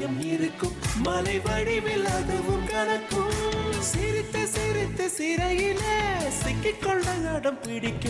வட்டம் இருக்கும் மலை வடிவில் அதுவும் கணக்கும் சிரித்து சிரித்து சிறையில சிக்கிக்கொள்ள இடம்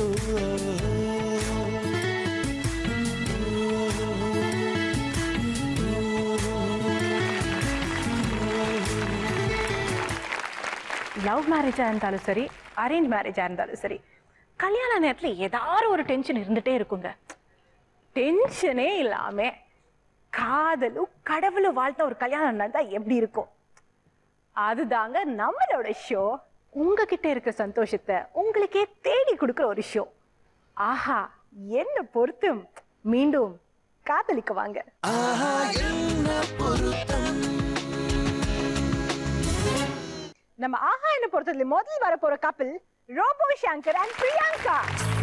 பிடிக்கும் லவ் மேரேஜா இருந்தாலும் சரி அரேஞ்ச் மேரேஜா இருந்தாலும் சரி கல்யாண நேரத்துல ஏதாவது ஒரு டென்ஷன் இருந்துட்டே இருக்குங்க டென்ஷனே இல்லாம காதலும் கடவுளும் வாழ்த்த ஒரு கல்யாணம் நடந்தா எப்படி இருக்கும் அதுதாங்க நம்மளோட ஷோ உங்ககிட்ட இருக்க சந்தோஷத்தை உங்களுக்கே தேடி கொடுக்குற ஒரு ஷோ ஆஹா என்ன பொருத்தம் மீண்டும் காதலிக்க வாங்க ஆஹா என்ன பொருத்தம் நம்ம ஆஹா என்ன பொறுத்ததுல முதல் வர போற கப்பல் ரோபோ சங்கர் அண்ட் பிரியங்கா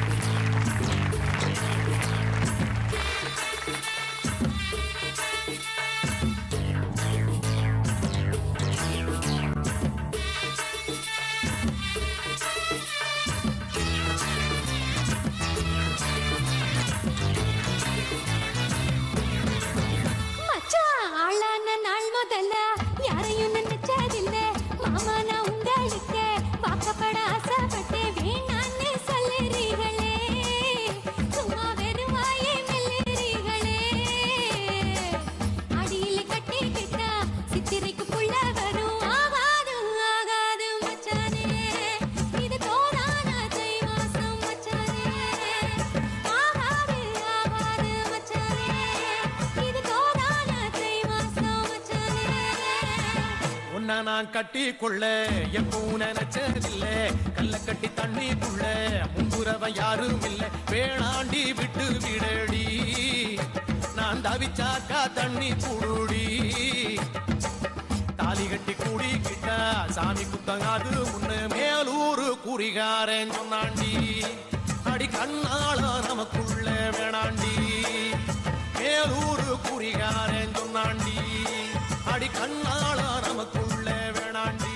மச்சான் ஆளான நாள் முதல்ல யாரையும் நினைச்சதில்ல மாமா நான் உங்களுக்கு வாக்கப்பட ஆசைப்பட்டேன் வேணான்னு சொல்லுறீங்களே சும்மா வெறும் வாயே மெல்லுறீங்களே அடியில கட்டிக்கிட்டா சித்திரைக்கு புள்ள வரும் ஆகாது ஆகாது மச்சானே இது தோதான தை மாசம் மச்சானே ஆகாது ஆகாது மச்சானே இது தோதான தை மாசம் மச்சானே உன்னை நான் கட்டி கொள்ள எப்பவும் நினைச்சதில்ல கல்ல கட்டி தண்ணிக்குள்ள முன்புறவ யாரும் இல்ல வேணாண்டி விட்டு விடடி நான் தவிச்சாக்கா தண்ணி குடுடி தாலி கட்டி கூடிக்கிட்டா சாமி குத்தங்காது முன்ன மேலூரு குறிகாரன் சொன்னாண்டி அடி கண்ணாள நமக்குள்ள வேணாண்டி மேலூரு குறிகாரன் சொன்னாண்டி அடி கண்ணாள நமக்குள்ள வேணாண்டி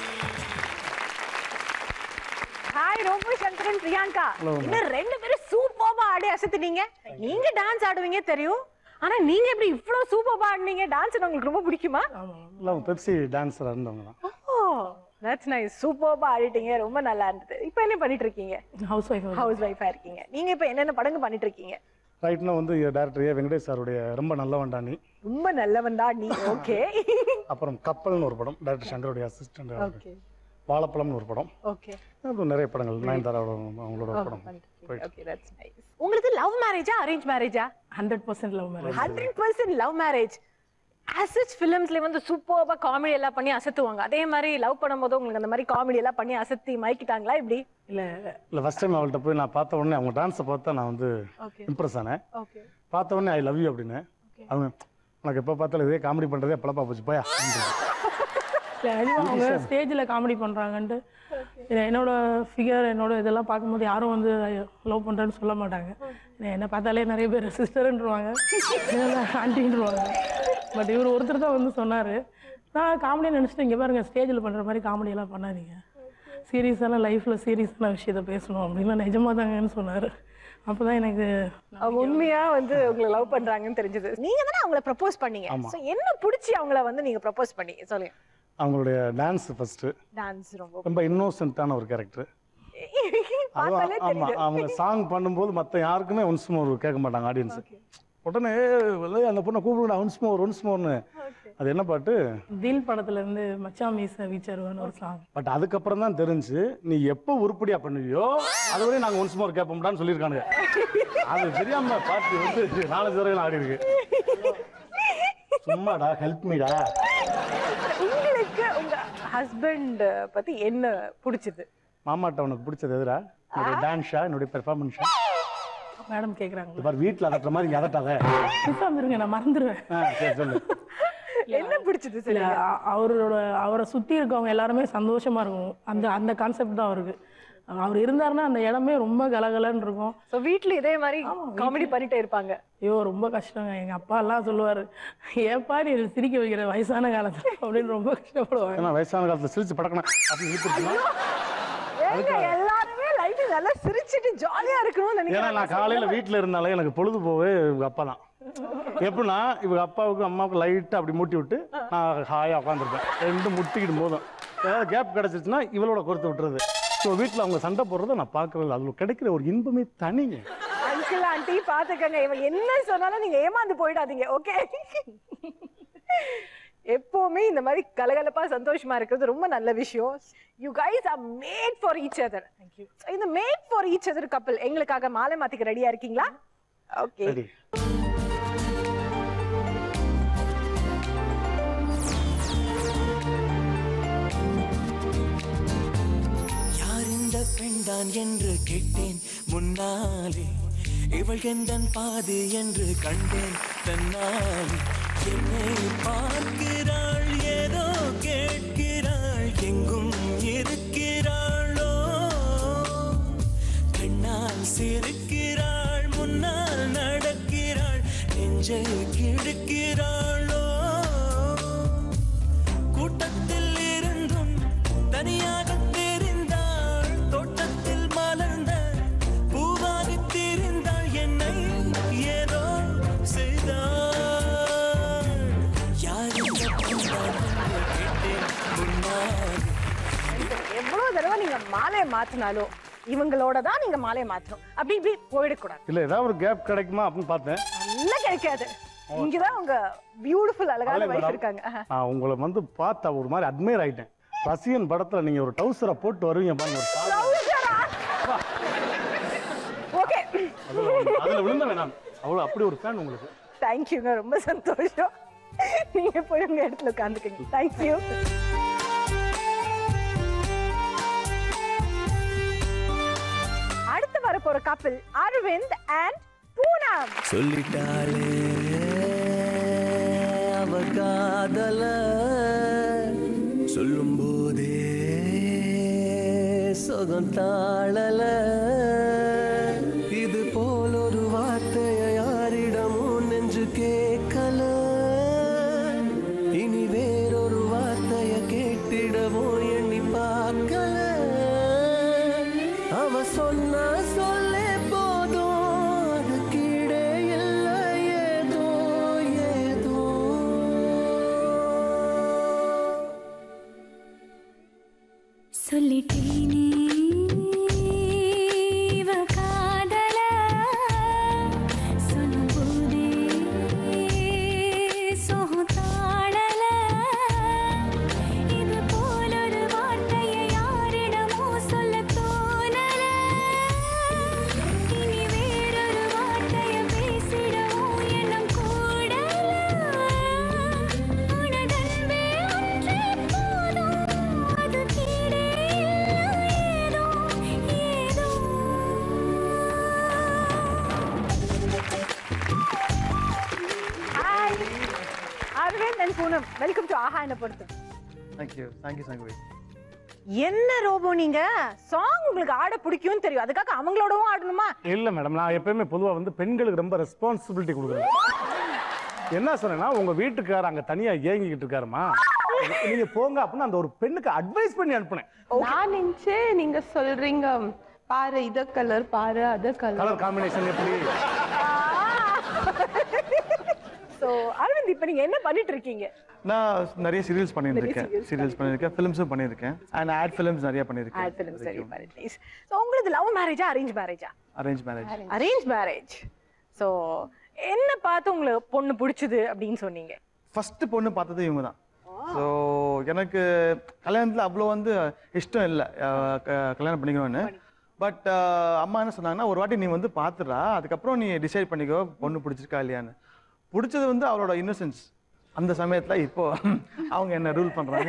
ஹாய் ரோபோ சங்கர் அண்ட் பிரியங்கா இன்னும் ரெண்டு பேரும் சூப்பர்பா ஆடி அசத்துனீங்க நீங்க டான்ஸ் ஆடுவீங்க தெரியும் ஆனா நீங்க எப்படி இவ்ளோ சூப்பர்பா ஆடுனீங்க டான்ஸ் உங்களுக்கு ரொம்ப பிடிக்குமா இல்லை அவங்க பெப்சி டான்ஸராக இருந்தவங்க தான் ஓ தட்ஸ் நைஸ் சூப்பர்பா ஆடிட்டீங்க ரொம்ப நல்லா இருந்தது இப்போ என்ன பண்ணிட்டு இருக்கீங்க ஹவுஸ் ஒய்ஃப் ஹவுஸ் ஒய்ஃபா இருக்கீங்க நீங்க இப்போ என்னென்ன படங்க பண்ணிட்டு இருக்கீங்க ரைட்னா வந்து டேரக்டர் ஏ வெங்கடேஷ் சாருடைய ரொம்ப நல்லவன்டா நீ ரொம்ப நல்லவன் தான் நீ ஓகே அப்புறம் கப்பல்னு ஒரு படம் டேரக்டர் சங்கருடைய அசிஸ்டன்ட் ஓகே வாழைப்பழம்னு ஒரு படம் ஓகே அப்புறம் நிறைய படங்கள் நயன்தாராவோட அவங்களோட ஒரு படம் ஓகே தட்ஸ் நைஸ் உங்களுக்கு லவ் மேரேஜா அரேஞ்ச் மேரேஜா hundred percent love marriage hundred percent love marriage அசச் ஃபிலிம்ஸ்ல வந்து சூப்பர்பா காமெடி எல்லாம் பண்ணி அசத்துவாங்க அதே மாதிரி லவ் பண்ணும்போது உங்களுக்கு அந்த மாதிரி காமெடி எல்லாம் பண்ணி அசத்தி மயக்கிட்டாங்களா இப்படி இல்ல இல்லை ஃபஸ்ட் டைம் அவள்கிட்ட போய் நான் பார்த்த உடனே அவங்க டான்ஸை பார்த்தா நான் வந்து ஓகே இம்ப்ரெஸ் ஆனேன் ஓகே பார்த்த உடனே ஐ லவ் யூ அப்படின்னு அவங்க உனக்கு எப்போ பார்த்தாலும் இதே காமெடி பண்ணுறதே பழப்பா போச்சு போயா அப்படின்ட்டு. இல்ல நிஜமா அவங்க ஸ்டேஜில் காமெடி பண்றாங்கன்ட்டு இல்ல, என்னோட ஃபிகர் என்னோட இதெல்லாம் பார்க்கும்போது யாரும் வந்து லவ் பண்றேன்னு சொல்ல மாட்டாங்க இல்ல, என்னை பார்த்தாலே நிறைய பேர் சிஸ்டர்ன்றுவாங்க ஆண்டின்றுவாங்க பட் இவர் ஒருத்தர் தான் வந்து சொன்னாரு நான் காமெடி நினச்சிட்டு இங்கே பாருங்க ஸ்டேஜில் பண்ற மாதிரி காமெடி எல்லாம் பண்ணாதீங்க சீரியஸான லைஃப்ல சீரியஸான விஷயத்த பேசணும் அப்படின்னு நிஜமா தாங்கன்னு சொன்னாரு அப்பதான் எனக்கு அவங்க உண்மையா வந்து உங்களை லவ் பண்றாங்கன்னு தெரிஞ்சது நீங்க தானே அவங்கள ப்ரப்போஸ் பண்ணீங்க ஆமா. சோ என்ன பிடிச்சி அவங்கள வந்து நீங்க ப்ரப்போஸ் பண்ணீங்க சொல்லுங்க அவங்களுடைய டான்ஸ் ஃபர்ஸ்ட் டான்ஸ் ரொம்ப ரொம்ப இன்னோசென்ட்டான ஒரு கேரக்டர் பார்த்தாலே ஆமா தெரியுது அவங்க சாங் பண்ணும்போது மத்த யாருக்குமே ஒன்ஸ் மோர் கேட்க மாட்டாங்க ஆடியன்ஸ் உடனே "ஏய், அந்த பொண்ணை கூப்பிடுடா ஒன்ஸ் மோர் ஒன்ஸ் மோர்னு அது என்ன பாட்டு தில் படத்துல இருந்து மச்சா மீச வீச்சருவான்னு ஒரு சாங் பட் அதுக்கப்புறம் தான் தெரிஞ்சு நீ எப்போ உருப்படியா பண்ணுவியோ அது வரையும் நாங்க ஒன்ஸ் மோர் கேட்போம்டான்னு சொல்லியிருக்கானுங்க அது தெரியாம பாட்டு வந்து நாலஞ்சு வரையும் ஆடி இருக்கு சும்மாடா ஹெல்ப் மீடா உங்களுக்கு உங்க ஹஸ்பண்ட் பத்தி என்ன பிடிச்சது மாமாட்ட உனக்கு பிடிச்சது எதுடா என்னுடைய டான்ஸா என்னுடைய பெர்ஃபார்மன்ஸா மேடம் கேக்குறாங்க பாரு வீட்டில் அதட்டுற மாதிரி இங்கே அதட்டாத பேசாம இருங்க நான் மறந்துடுவேன் ஆ சரி சொல்லு என்ன பிடிச்சது இல்ல சொல்லுங்க அ- அவரோட அவரை சுத்தி இருக்கவங்க எல்லாருமே சந்தோஷமா இருக்கும் அந்த அந்த கான்செப்ட் தான் அவருக்கு அவர் இருந்தாருன்னா அந்த இடமே ரொம்ப கலகலன்னு இருக்கும் சோ வீட்ல இதே மாதிரி காமெடி பண்ணிட்டே இருப்பாங்க ஐயோ ரொம்ப கஷ்டங்க எங்க அப்பா எல்லாம் சொல்லுவாரு ஏப்பா நீ சிரிக்க வைக்கிற வயசான காலத்துல அப்படின்னு ரொம்ப கஷ்டப்படுவாங்க ஏன்னா வயசான காலத்தில் சிரிச்சு படக்கணும் அப்படின்னு இழுத்துருச்சுன்னா ஏங்க எல்லாருமே லைஃப் நல்லா சிரிச்சிட்டு ஜாலியா இருக்கணும்னு ஏன்னா நான் நினைக்கிறேன் காலையில வீட்டில் இருந்தாலே எனக்கு பொழுது போவே எங்க அப்பா தான் எப்படின்னா இவங்க அப்பாவுக்கும் அம்மாவுக்கும் லைட்டாக அப்படி மூட்டி விட்டு நான் ஹாயாக உட்காந்துருப்பேன் ரெண்டு முட்டிக்கிட்டு போதும் ஏதாவது கேப் கிடச்சிச்சுன்னா இவளோட கொடுத்து விட்டுறது ஸோ வீட்டில் அவங்க சண்டை போடுறத நான் பார்க்கறது அதில் கிடைக்கிற ஒரு இன்பமே தனிங்க அங்கிள் ஆண்டி பாத்துக்கங்க இவன் என்ன சொன்னாலும் நீங்க ஏமாந்து போயிடாதீங்க ஓகே எப்பவுமே இந்த மாதிரி கலகலப்பா சந்தோஷமா இருக்கிறது ரொம்ப நல்ல விஷயம் you guys are made for each other இந்த மேட் ஃபார் ஈச் அதர் கப்பல் எங்களுக்காக மாலை மாத்திக்க ரெடியா இருக்கீங்களா ஓகே சரி யார் இந்த பெண்தான் என்று கேட்டேன் முன்னாலே இவள் எந்தன் பாதி என்று கண்டேன் தன்னாலே என்னை பார்க்கிறாள் ஏதோ கேட்கிறாள் எங்கும் இருக்கிறாளோ பெண்ணால் சிரிக்கிறாள் முன்னால் நடக்கிறாள் நெஞ்சை கிழக்கிறாளோ கூட்டத்தில் இருந்தும் தனியாக தெரிந்தாள் தோட்டத்தில் மலர்ந்த பூவாகி தெரிந்தாள் என்னை ஏதோ செய்தாள் யார் இந்த பெண்தான் என்று கேட்டேன் முன்னால் எவ்வளவு தடவை நீங்க மாலையை மாத்தினாலும் இவங்களோட தான் நீங்க மாலையை மாத்தணும் அப்படி இப்படி போயிடக்கூடாது இல்லை ஏதாவது ஒரு கேப் கிடைக்குமா அப்படின்னு பார்த்தேன் நல்லா கிடைக்காது இங்கதான் உங்க பியூட்டிஃபுல் அழகான அவ்வளவு வைஃப் மேடம். இருக்காங்க ஆஹா. நான் உங்களை வந்து பார்த்தா ஒரு மாதிரி அட்மையர் ஆயிட்டேன் ரசிகன் படத்துல நீங்க ஒரு டவுசரை போட்டு வருவீங்க பாருங்க ஒரு சால் ஓகே அதுல வந்து- அதுல விழுந்த வேணாம் அவ்வளவு அப்படி ஒரு ஃபேன் உங்களுக்கு தேங்க்யூங்க ரொம்ப சந்தோஷம் நீங்க போய் உங்க இடத்துல உட்காந்துக்கங்க தேங்க்யூ அடுத்து வர போற கப்பல் அரவிந்த் அண்ட் பூனம் சொல்லிட்டாளே அவ காதல சொல்லும் போதே சுகம் தாழல இது போல் ஒரு வார்த்தையை யாரிடமும் நெஞ்சு கேட்கல இனி வேறொரு வார்த்தையை கேட்டிடவும் எண்ணி பார்க்கல அவ சொன்ன சொல்லே போதும் அது கீழே இல்லை ஏதோ ஏதோ சொல்லிட்டேனே இவ காதல சொல்லும்போதே சோகம் தாழல இது போலொரு வார்த்தையை யாரிடமோ சொல்ல தோணல இனி வேறொரு வார்த்தையை பேசிடவும் எண்ணம் கூடல உனதன்பே ஒன்றே போதும் அது கீழே ஏதோ ஏதோ hi Aravind and Poonam welcome to ஆஹா என்ன பொறுத்து தேங்க்யூ தேங்க்யூ சங்கவி என்ன ரோபோ நீங்க சாங் உங்களுக்கு ஆட பிடிக்கும்னு தெரியும் அதுக்காக அவங்களோடவும் ஆடணுமா இல்ல மேடம் நான் எப்பயுமே பொதுவா வந்து பெண்களுக்கு ரொம்ப ரெஸ்பான்சிபிலிட்டி கொடுக்குறேன் என்ன சொன்னேன்னா உங்க வீட்டுக்காரர் அங்க தனியா ஏங்கிக்கிட்டு இருக்காருமா நீங்க போங்க அப்படின்னு அந்த ஒரு பெண்ணுக்கு அட்வைஸ் பண்ணி அனுப்புனேன் நான் நினைச்சு நீங்க சொல்றீங்க பாரு இத கலர் பாரு அத கலர் கலர் காம்பினேஷன் எப்படி சோ அரவிந்த் இப்போ நீங்க என்ன பண்ணிட்டு இருக்கீங்க நான் நிறைய சீரியல்ஸ் பண்ணியிருக்கேன் serials சீரியல்ஸ் பண்ணியிருக்கேன் ஃபிலிம்ஸும் பண்ணியிருக்கேன் அண்ட் ஆட் ஃபிலிம்ஸ் நிறைய பண்ணியிருக்கேன் ஆட் ஃபிலிம் சரி பண்ணிட்டீங்க ஸோ உங்களுக்கு லவ் மேரேஜா அரேஞ்ச் மேரேஜா arrange marriage arrange marriage so என்ன பார்த்து உங்களுக்கு பொண்ணு பிடிச்சது அப்படின்னு சொன்னீங்க ஃபர்ஸ்ட் பொண்ணு பார்த்தது இவங்க தான் ஸோ எனக்கு கல்யாணத்தில் அவ்வளோ வந்து இஷ்டம் இல்லை கல்யாணம் பண்ணிக்கணும்னு பட் அம்மா என்ன சொன்னாங்கன்னா ஒரு வாட்டி நீ வந்து பார்த்துடா அதுக்கப்புறம் நீ டிசைட் பண்ணிக்கோ பொண்ணு பிடிச்சிருக்கா இல்லையான்னு பிடிச்சது வந்து அவளோட இன்னசென்ஸ் அந்த சமயத்தில் இப்போ அவங்க என்ன ரூல் பண்ணுறாங்க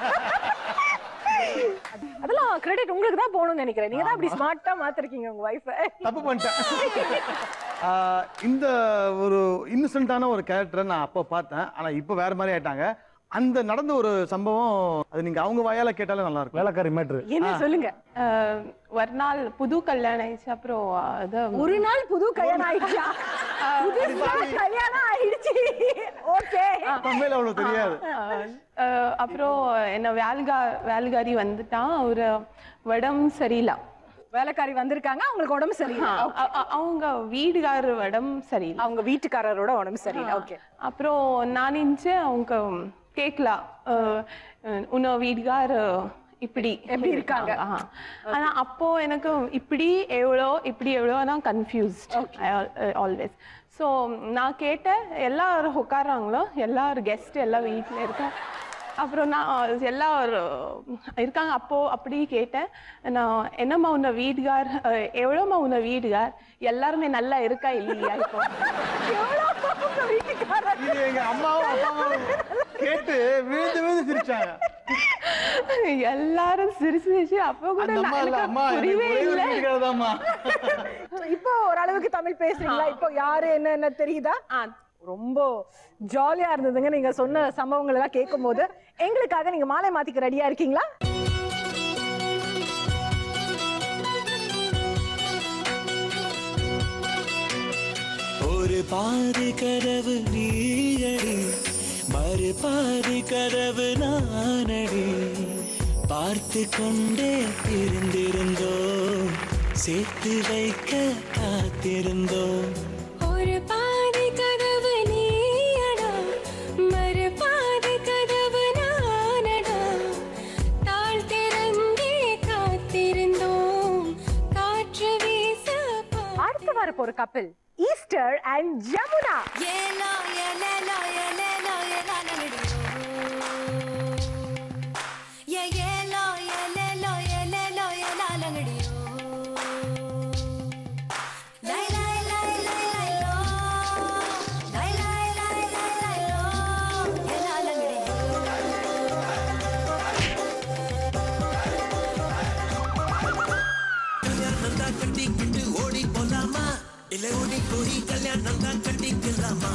அதெல்லாம் கிரெடிட் உங்களுக்கு தான் போகணும்னு நினைக்கிறேன் நீங்க தான் அப்படி ஸ்மார்ட்டா மாத்திருக்கீங்க உங்க ஒய்ஃபை தப்பு பண்ணிட்டேன் ஆஹ் இந்த ஒரு இன்னசென்ட்டான ஒரு கேரக்டரை நான் அப்போ பார்த்தேன் ஆனால் இப்போ வேற மாதிரி ஆயிட்டாங்க அந்த நடந்த ஒரு சம்பவம் அது நீங்க அவங்க வாயால கேட்டாலே நல்லா இருக்கும் வேலைக்காரி மேட்ரு என்ன சொல்லுங்க அஹ், ஒரு நாள் புது கல்யாணம் ஆயிடுச்சு அப்புறம் அது ஒரு நாள் புது கல்யாணம் ஆயிடுச்சா புதுசா கல்யாணம் ஆயிடுச்சு ஓகே தமிழ் அவ்வளவு தெரியாது அஹ், அப்புறம் என்ன வேல்கா வேல்காரி வந்துட்டான் ஒரு உடம்பு சரியில்லை வேலைக்காரி வந்திருக்காங்க அவங்களுக்கு உடம்பு சரியில்லை அ- அ- அ- அவங்க வீடுகாரர் உடம்பு சரியில்லை அவங்க வீட்டுக்காரரோட உடம்பு சரியில்லை ஓகே அப்புறம் நான் நினைச்சு அவங்க கேட்கலாம் உன்ன வீடுகார் இப்படி எப்படி இருக்காங்க? ஆ. ஆனா அப்போ எனக்கு இப்படி எவ்வளோ இப்படி எவ்வளோ நான் கன்ஃபியூஸ்ட் ஆல்வேஸ் ஸோ நான் கேட்டேன் எல்லாரும் உட்காராங்களோ எல்லாரும் கெஸ்ட் எல்லாம் வீட்டில் இருக்க அப்புறம் நான் எல்லாரும் இருக்காங்க அப்போ அப்படி கேட்டேன் நான் என்னம்மா உன்ன வீடுகார் அஹ், எவ்வளோம்மா உன்ன வீடுகார் எல்லாருமே நல்லா இருக்கா இல்லையா இப்போ இது எங்க அம்மாவும் அப்பாவும் கேட்டு விழுந்து விழுந்து சிரிச்சாங்க எல்லாரும் சிரிச்சு சிரிச்சு அப்போ கூட அந்த அம்மா நான் இல்ல எனக்கு அம்மா எனக்கு புரியவே ஒரே ஒரு இல்லை வீட்டுக்காரதாம்மா. இப்போ ஓரளவுக்கு தமிழ் பேசுறீங்களா இப்போ யாரு என்ன என்ன தெரியுதா ஆ, ரொம்ப ஜாலியா இருந்ததுங்க நீங்க சொன்ன சம்பவங்கள் எல்லாம் கேட்கும் போது எங்களுக்காக நீங்க மாலை மாத்திக்க ரெடியா இருக்கீங்களா ஒரு பாதி கதவு நீயடி மறு பாதி கதவு நானடி பார்த்து கொண்டே இருந்திருந்தோம் சேர்த்து வைக்க காத்திருந்தோம் ஒரு பாதி கதவு நீயடா மறு பாதி கதவு நானடா தாழ் திறந்தே காத்திருந்தோம் காற்று வீச பா- அடுத்து வரப்போற ஒரு கப்பிள் ஈஸ்டர் அண்ட் ஜமுனா ஏலோ ஏலேலோ ஏலேலோ ஏலாலங்கடியோ. ஏ ஏலோ ஏலேலோ ஏலேலோ ஏலாலங்கடியோ. லை லை லை லை லைலோ. லை லை லை லை லைலோ. ஏலாலங்கடியோ. கல்யாணம் தான் கட்டிக்கிட்டு ஓடி போலாமா இல்ல ஓடி போய் கல்யாணம் தான் கட்டிக்கலாமா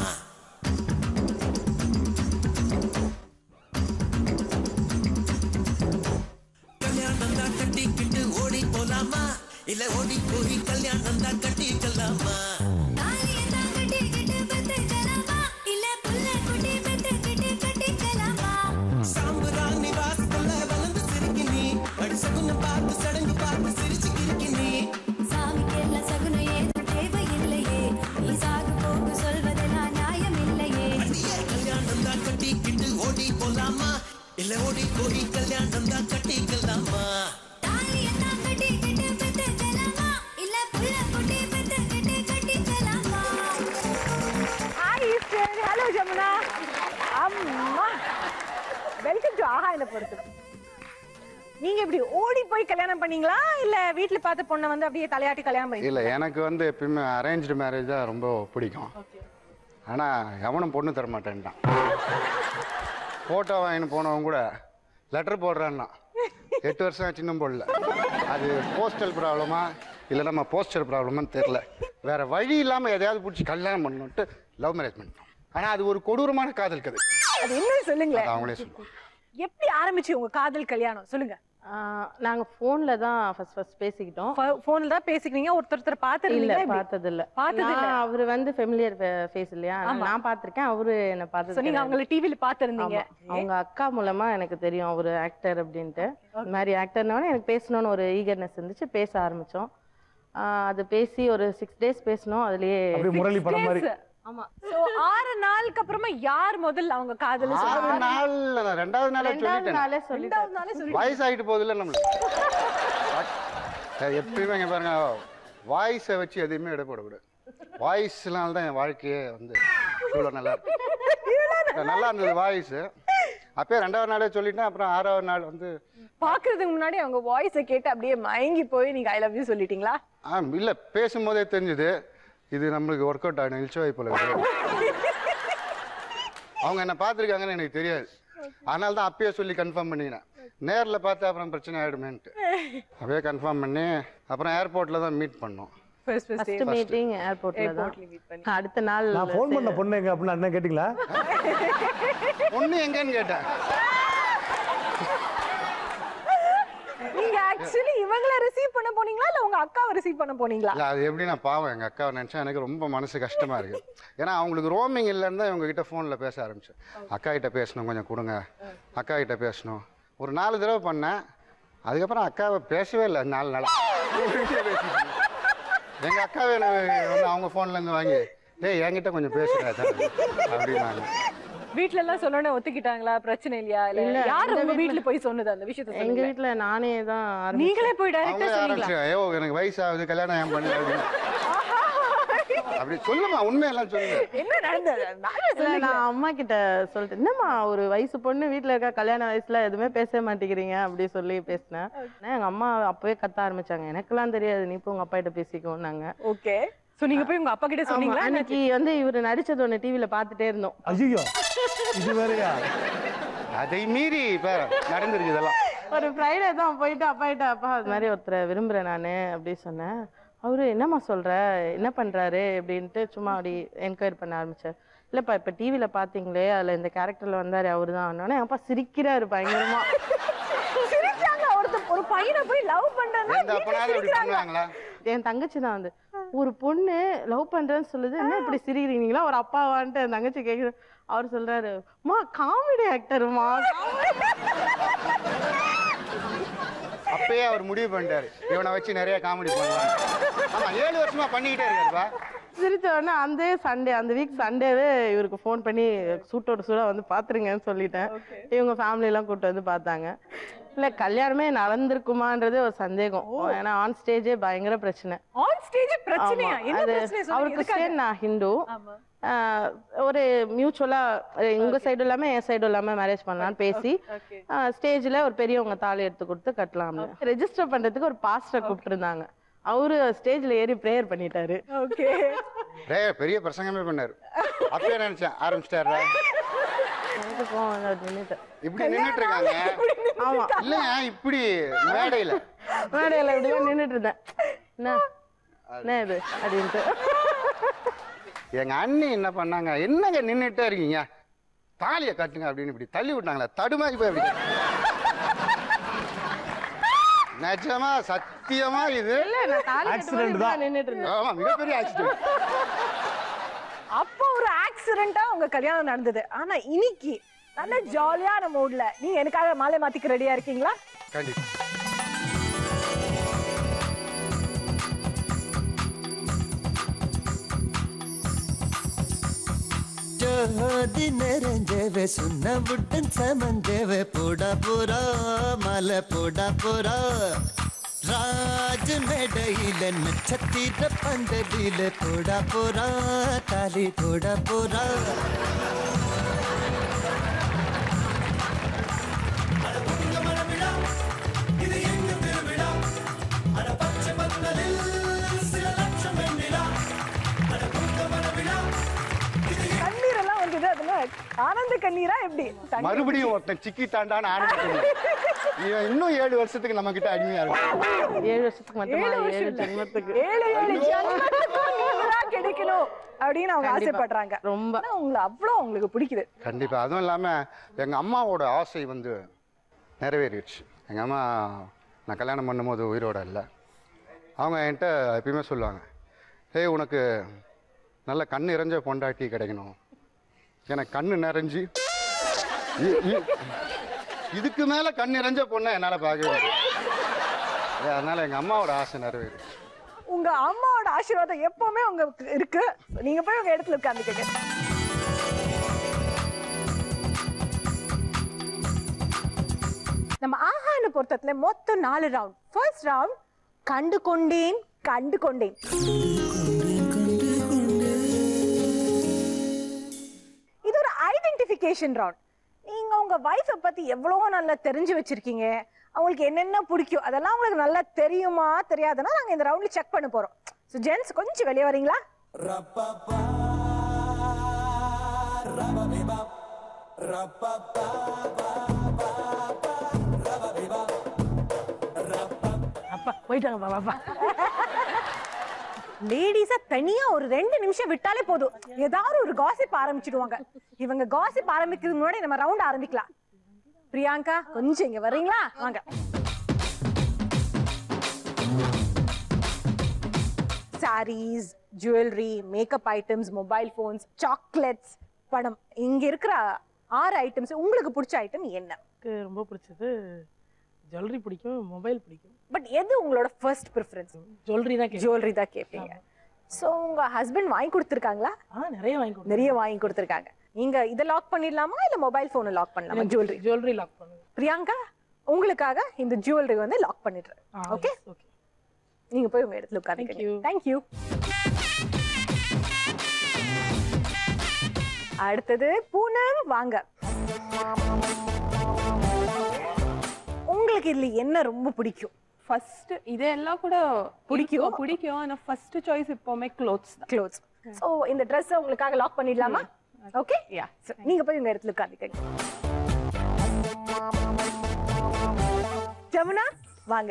கல்யாணம் தான் கட்டிக்கிட்டு ஓடி போலாமா இல்ல ஓடி போய் கல்யாணம் தான் கட்டிக்கலாமா தாலியத்தான் கட்டிக்கிட்டு பெத்துக்கலாமா? இல்ல புள்ள குட்டி பெத்துக்கிட்டு கட்டிக்கலாமா? சாம்புராணி வாசல்ல வளர்ந்து சிரிக்கி நீ அடி சகுன பார்த்து சடங்கு பார்த்து சிரிச்சு கிறுக்கி நீ சாமிக்கெல்லாம் சகுனம் ஏதும் தேவையில்லையே. நீ சாகு போக்கு சொல்வதெல்லாம் நியாயமில்லையே. அடியே கல்யாணம் தான் கட்டிக்கிட்டு ஓடி போலாமா இல்ல ஓடி போய் கல்யாணம் தான் கட்டிக்கலாமா தாலியத்தான் கட்டிக்கிட்டு பெத்துக்கலாமா? இல்ல புள்ள குட்டி பெத்துக்கிட்டு கட்டிக்கலாமா? ஹாய் ஈஸ்டர் ஹலோ ஜமுனா அம்மா வெல்கம் டு ஆஹா என்ன பொறுத்து நீங்க இப்படி ஓடி போய் கல்யாணம் பண்ணீங்களா இல்ல வீட்ல பார்த்த பொண்ணை வந்து அப்படியே தலையாட்டி கல்யாணம் பண்ணி இல்லை எனக்கு வந்து எப்பயுமே அரேഞ്ച്டு மேரேஜ் தான் ரொம்ப பிடிக்கும் ஆனால் எவனும் பொண்ணு தர மாட்டேன்ட்டான் ஃபோட்டோ வாங்கின்னு போனவன் கூட லெட்டர் போடுறான்னா எட்டு வருஷம் ஆச்சு இன்னும் போடல அது போஸ்டல் ப்ராப்ளமா இல்லை நம்ம போஸ்டல் ப்ராப்ளமான்னு தெரில வேற வழி இல்லாமல் எதையாவது பிடிச்சி கல்யாணம் பண்ணணுன்ட்டு லவ் மேரேஜ் பண்ணிட்டோம் ஆனால் அது ஒரு கொடூரமான காதல் கதை அது என்ன சொல்லுங்களேன் அது அவங்களே சொல்லுவாங்க எப்படி ஆரம்பிச்சு உங்க காதல் கல்யாணம் சொல்லுங்க நாங்க போன்ல தான் ஃபர்ஸ்ட் ஃபர்ஸ்ட் பேசிக்கிட்டோம் போன்ல தான் பேசிக்கிறீங்க ஒருத்தர் ஒருத்தர் இல்ல பாத்துருந்தீங்க பார்த்தது இல்ல பார்த்தது இல்ல. நான் அவரு வந்து ஃபெமிலியர் ஃபேஸ் இல்லையா ஆமா. நான் பார்த்திருக்கேன் அவரு என்ன சோ பார்த்தது நீங்க கிடையாது. அவங்கள டிவில பாத்துருந்தீங்க ஆமா. அவங்க அக்கா மூலமா எனக்கு தெரியும் அவரு ஆக்டர் அப்படின்ட்டு இந்த மாதிரி ஆக்டர்னவனே எனக்கு பேசணும்னு ஒரு ஈகர்னஸ் இருந்துச்சு பேச ஆரம்பிச்சோம் ஆஹ் அது பேசி ஒரு சிக்ஸ் டேஸ் பேசணும் அதுலயே அப்படியே முரளி படம் மாதிரி ஆமா சோ ஆறு நாளுக்கு அப்புறமா யார் முதல்ல அவங்க காதல ஆறு நாள் நான் ரெண்டாவது நாளே ரெண்டாவது சொல்லிட்டேன் நாளே சொல்லிட்டேன் ரெண்டாவது நாளே சொல்லி வயசாகிட்டு போகுதுல்ல நம்மளுக்கு அஹ் எப்பயுமே இங்க பாருங்க வாய்ஸை வச்சு எதையுமே இடப்படக்கூடாது வாய்ஸ்னால தான் என் வாழ்க்கையே வந்து இவ்வளோ நல்லா இருக்கு நல்லா இருந்தது வாய்ஸ் அப்பயே ரெண்டாவது நாளே சொல்லிட்டேன் அப்புறம் ஆறாவது நாள் வந்து பாக்குறதுக்கு முன்னாடி அவங்க வாய்ஸ கேட்டு அப்படியே மயங்கி போய் நீங்க ஐ லவ் யூ சொல்லிட்டீங்களா ஆ இல்லை பேசும்போதே தெரிஞ்சுது இது நம்மளுக்கு ஒர்க் அவுட் ஆகணும் இல்ச்சுவாய் போல இருக்கு. அவங்க என்ன பார்த்துருக்காங்கன்னு எனக்கு தெரியாது அதனால தான் அப்பயே சொல்லி கன்ஃபார்ம் பண்ணிக்கினேன் நேரில் பார்த்தா அப்புறம் பிரச்சனை ஆகிடுமேன்ட்டு அப்படியே கன்ஃபார்ம் பண்ணி அப்புறம் ஏர்போர்ட்டில் தான் மீட் பண்ணோம் ஃபர்ஸ்ட் ஃபர்ஸ்ட் ஃபர்ஸ்ட் மீட்டிங் ஏர்போர்ட்ல தான் Airportல meet பண்ணி. அடுத்த நாள் நான் ஃபோன் பண்ண பொண்ணு எங்க அப்படின்னு அண்ணன் கேட்டிங்களா பொண்ணு எங்கன்னு கேட்டேன் நீங்க ஆக்சுவலி இவங்கள ரிசீவ் பண்ண போனீங்களா இல்ல உங்க அக்காவை ரிசீவ் பண்ண போனீங்களா இல்லை அது எப்படி நான் பாவம் எங்கள் அக்காவை நினச்சா எனக்கு ரொம்ப மனசு கஷ்டமாக இருக்குது ஏன்னா அவங்களுக்கு ரோமிங் இல்லைன்னு தான் இவங்க கிட்ட ஃபோனில் பேச ஆரம்பிச்சேன் அக்கா கிட்ட பேசணும் கொஞ்சம் கொடுங்க அக்கா கிட்ட பேசணும் ஒரு நாலு தடவை பண்ணேன் அதுக்கப்புறம் அக்காவை பேசவே இல்லை நாலு நாளாக உங்ககிட்ட பேசிட்டு இருக்கேன். எங்க அக்காவை எனக்கு வந்து அவங்க போன்ல இருந்து வாங்கி டேய் என்கிட்ட கொஞ்சம் பேசுறா அப்படின்னாங்க வீட்ல எல்லாம் சொன்னோட ஒத்துக்கிட்டாங்களா பிரச்சனை இல்லையா இல்ல இல்ல, யாரு எங்க உங்க வீட்ல- வீட்ல போய் சொன்னது அந்த விஷயத்த எங்க சொன்னீங்க வீட்ல நானே தான் ஆரம்பிச்சேன். நீங்களே போய் டைரக்டா அவங்களே சொன்னீங்களா ஆரம்பிச்சு ஐயோ எனக்கு வயசாகுது கல்யாணம் ஏன் பண்ணல அப்படின்னு அப்படி சொல்லுமா உண்மையெல்லாம் சொல்லுங்க என்ன நடந்தது நானே இல்ல, நான் அம்மா கிட்ட சொல்லிட்டேன் என்னம்மா ஒரு வயசு பொண்ணு வீட்ல இருக்கா கல்யாண வயசுல எதுவுமே பேச மாட்டேங்கிறீங்க அப்படி சொல்லி பேசினேன் ஆனா, எங்க அம்மா அப்பவே கத்த ஆரம்பிச்சாங்க எனக்கெல்லாம் தெரியாது நீ போய் உங்க அப்பா கிட்ட பேசிக்கோன்னாங்க ஓகே சோ நீங்க போய் உங்க அப்பா கிட்ட ஆமா, சொன்னீங்களா அன்னைக்கு வந்து இவரு நடிச்சது ஒண்ணு டிவில பாத்துட்டே இருந்தோம் ஐயோ இது வேறயா அதை மீறி இப்ப நடந்துருச்சு இதெல்லாம் ஒரு ஃப்ரைடே தான் போயிட்டு அப்பா கிட்ட அப்பா அது மாதிரி ஒருத்தரை விரும்புறேன் நானு அப்படி சொன்னேன் அவரு என்னம்மா சொல்ற என்ன பண்றாரு அப்படின்ட்டு சும்மா அப்படி என்கொயரி பண்ண ஆரம்பிச்சார் இல்லப்பா இப்ப டிவில பாத்தீங்களே அதுல இந்த கேரக்டர்ல வந்தாரு அவருதான் தான் என் அப்பா சிரிக்கிறாரு பயங்கரமா சிரிச்சாங்க ஒருத்தர் ஒரு பையனை போய் லவ் பண்றேன்னா எந்த அப்பனாவது அப்படி பண்ணுவாங்களா என் தங்கச்சி தான் வந்து ஒரு பொண்ணு லவ் பண்றேன்னு சொல்லுது என்ன இப்படி சிரிக்கிறீங்களா ஒரு அப்பாவான்ட்டு என் தங்கச்சி கேக்குது அவர் சொல்றாரு மா காமெடி ஆக்டருமா அப்பயே அவர் முடிவு பண்ணிட்டாரு இவனை வச்சு நிறைய காமெடி பண்ணலாம் ஆமா ஏழு வருஷமா பண்ணிக்கிட்டே இருக்காருப்பா சிரிச்ச உடனே அந்த சண்டே அந்த வீக் சண்டேவே இவருக்கு ஃபோன் பண்ணி சூட்டோட சூடா வந்து பாத்துருங்கன்னு சொல்லிட்டேன் இவங்க ஃபேமிலி எல்லாம் கூட்டு வந்து பார்த்தாங்க இல்ல கல்யாணமே நடந்திருக்குமான்றது ஒரு சந்தேகம் ஏன்னா ஆன் ஸ்டேஜே பயங்கர பிரச்சனை ஆன் ஸ்டேஜ் பிரச்சனையா ஆமா. என்ன அது பிரச்சனை அவர் சொல்லுங்க கிறிஸ்டியன் நான் ஹிந்து ஆமா. ஆஹ் ஒரு மியூச்சுவலா உங்க சைடு இல்லாம என் சைடு இல்லாம மேரேஜ் பண்ணலாம்னு பேசி okay. ஸ்டேஜ்ல ஒரு பெரியவங்க தாலி எடுத்து கொடுத்து கட்டலாம்னு ரெஜிஸ்டர் பண்றதுக்கு ஒரு பாஸ்டர் கூப்பிட்டுருந்தாங்க அவரு ஸ்டேஜ்ல ஏறி ப்ரேயர் பண்ணிட்டாரு ஓகே டேய், பெரிய பிரசங்கமே பண்ணாரு அப்பயே நினைச்சேன் ஆரம்பிச்சிட்டாரா எனக்கு கோவம் வந்து அவர் நின்னுட்டு இப்படி நின்னுட்டு இருக்காங்க ஆமா இல்லையா இப்படி மேடையில மேடையில இப்படிதான் நின்னுட்டு இருந்தேன் என்ன என்ன இது அப்படின்ட்டு எங்க அண்ணி என்ன பண்ணாங்க என்னங்க நின்னுட்டே இருக்கீங்க தாலியை கட்டுங்க அப்படின்னு இப்படி தள்ளி விட்டாங்களே தடுமாறி போய் அப்படி நிஜமா சத்தியமா இது இல்ல நான் தாலி கட்டும்போது Accident இப்படிதான் தான். நின்னுட்டு இருந்தேன் ஆமா மிகப்பெரிய ஆக்சிடென்ட் அப்போ ஒரு ஆக்சிடென்ட்டா உங்க கல்யாணம் நடந்தது ஆனா இன்னைக்கு நல்ல ஜாலியான மூட்ல நீங்க எனக்காக மாலை மாத்திக்க ரெடியா இருக்கீங்களா கண்டிப்பா ஜோதி நிறைஞ்சவே சுண்ண விட்டன் சமந்தேவே போடா போரா மலை போடா போரா ராஜ மேடையில நட்சத்திர பந்தலில போடா போரா தாலி போடா போரா கண்ணீர் எல்லாம் வந்தது அதுல ஆனந்த கண்ணீரா எப்படி தண்ணி- மறுபடியும் ஒருத்தன் சிக்கிட்டாண்டான்னு ஆரம்பிச்சு இவன் இன்னும் ஏழு வருஷத்துக்கு நம்ம கிட்ட அடிமையா இருக்கும் ஏழு வருஷத்துக்கு மட்டுமா ஏழு ஏழு வருஷம் ஜென்மத்துக்கு ஏழு ஏழு ஜென்மத்துக்கும் நீங்கதான் கிடைக்கணும் அப்படின்னு அவங்க கண்டிப்பா. ஆசைப்படுறாங்க ரொம்ப ஆனா உங்களை அவ்வளவு உங்களுக்கு பிடிக்குது கண்டிப்பா அதுவும் இல்லாம எங்க அம்மாவோட ஆசை வந்து நிறைவேறிடுச்சு எங்க அம்மா நான் கல்யாணம் பண்ணும்போது உயிரோட இல்லை அவங்க என்கிட்ட எப்பயுமே சொல்லுவாங்க ஏய் உனக்கு நல்ல கண் நிறைஞ்ச பொண்டாட்டி கிடைக்கணும் எனக்கு கண்ணு நிறைஞ்சு இ- இ- இதுக்கு மேல கண் நிறைஞ்ச பொண்ணை என்னால பார்க்கவே முடியாது ஏ, அதனால எங்க அம்மாவோட ஆசை நிறைவேறிடுச்சு உங்க அம்மாவோட ஆசீர்வாதம் எப்பவுமே உங்களுக்கு இருக்கு நீங்க போய் உங்க இடத்துல உட்காந்துக்கங்க நம்ம ஆஹான பொருத்தத்துல மொத்தம் நாலு ரவுண்ட் ஃபர்ஸ்ட் ரவுண்ட் கண்டு கொண்டேன் கண்டு கொண்டேன் இது ஒரு ஐடென்டிஃபிகேஷன் ரவுண்ட் நீங்க உங்க வைஃபை பத்தி எவ்வளவோ நல்லா தெரிஞ்சு வச்சிருக்கீங்க அவங்களுக்கு என்னென்ன பிடிக்கும் அதெல்லாம் உங்களுக்கு நல்லா தெரியுமா தெரியாதுன்னா நாங்க இந்த ரவுண்ட்ல செக் பண்ண போறோம் ஸோ ஜென்ஸ் கொஞ்சம் வெளியே வரீங்களா அப்பா போயிட்டாங்க பாப்பா லேடிஸா தனியா ஒரு ரெண்டு நிமிஷம் விட்டாலே போதும் ஏதாவது ஒரு காசிப் ஆரம்பிச்சிடுவாங்க இவங்க காசிப் ஆரம்பிக்கிறதுக்கு முன்னாடி நம்ம ரவுண்ட் ஆரம்பிக்கலாம் பிரியாங்கா கொஞ்சம் இங்க வர்றீங்களா வாங்க saris jewellery makeup items mobile phones chocolates படம் இங்க இருக்கிற ஆறு ஐட்டம்ஸ் உங்களுக்கு பிடிச்ச ஐட்டம் என்ன எனக்கு ரொம்ப பிடிச்சது ஜுவல்லரி பிடிக்கும் மொபைல் பிடிக்கும் பட் எது உங்களோட ஃபர்ஸ்ட் ப்ரிஃபரன்ஸ் ஜுவல்லரி தான் கேட்கும் ஜுவல்லரி தான் கேட்பீங்க ஸோ உங்க ஹஸ்பண்ட் வாங்கி கொடுத்துருக்காங்களா ஆ நிறைய வாங்கி கொடுக்கும் நிறைய வாங்கி கொடுத்துருக்காங்க நீங்க இதை லாக் பண்ணிடலாமா இல்ல மொபைல் போனை லாக் பண்ணலாமா ஜுவல்லரி ஜுவல்லரி லாக் பண்ணுங்க பிரியாங்கா உங்களுக்காக இந்த ஜுவல்லரி வந்து லாக் பண்ணிடுறேன் ஓகே ஓகே நீங்க போய் உங்க இடத்துல உட்காந்துக்கங்க தேங்க்யூ அடுத்தது பூனம் வாங்க உங்களுக்கு இதுல என்ன ரொம்ப பிடிக்கும் ஃபர்ஸ்ட் இதெல்லாம் கூட பிடிக்கும் பிடிக்கும் ஆனா ஃபர்ஸ்ட் சாய்ஸ் எப்பவுமே க்ளோத்ஸ் தான் க்ளோத்ஸ் சோ இந்த Dress உங்களுக்காக லாக் பண்ணிடலாமா ஓகே யா நீங்க போய் உங்க இடத்துல உட்காந்துக்கங்க ஜமுனா வாங்க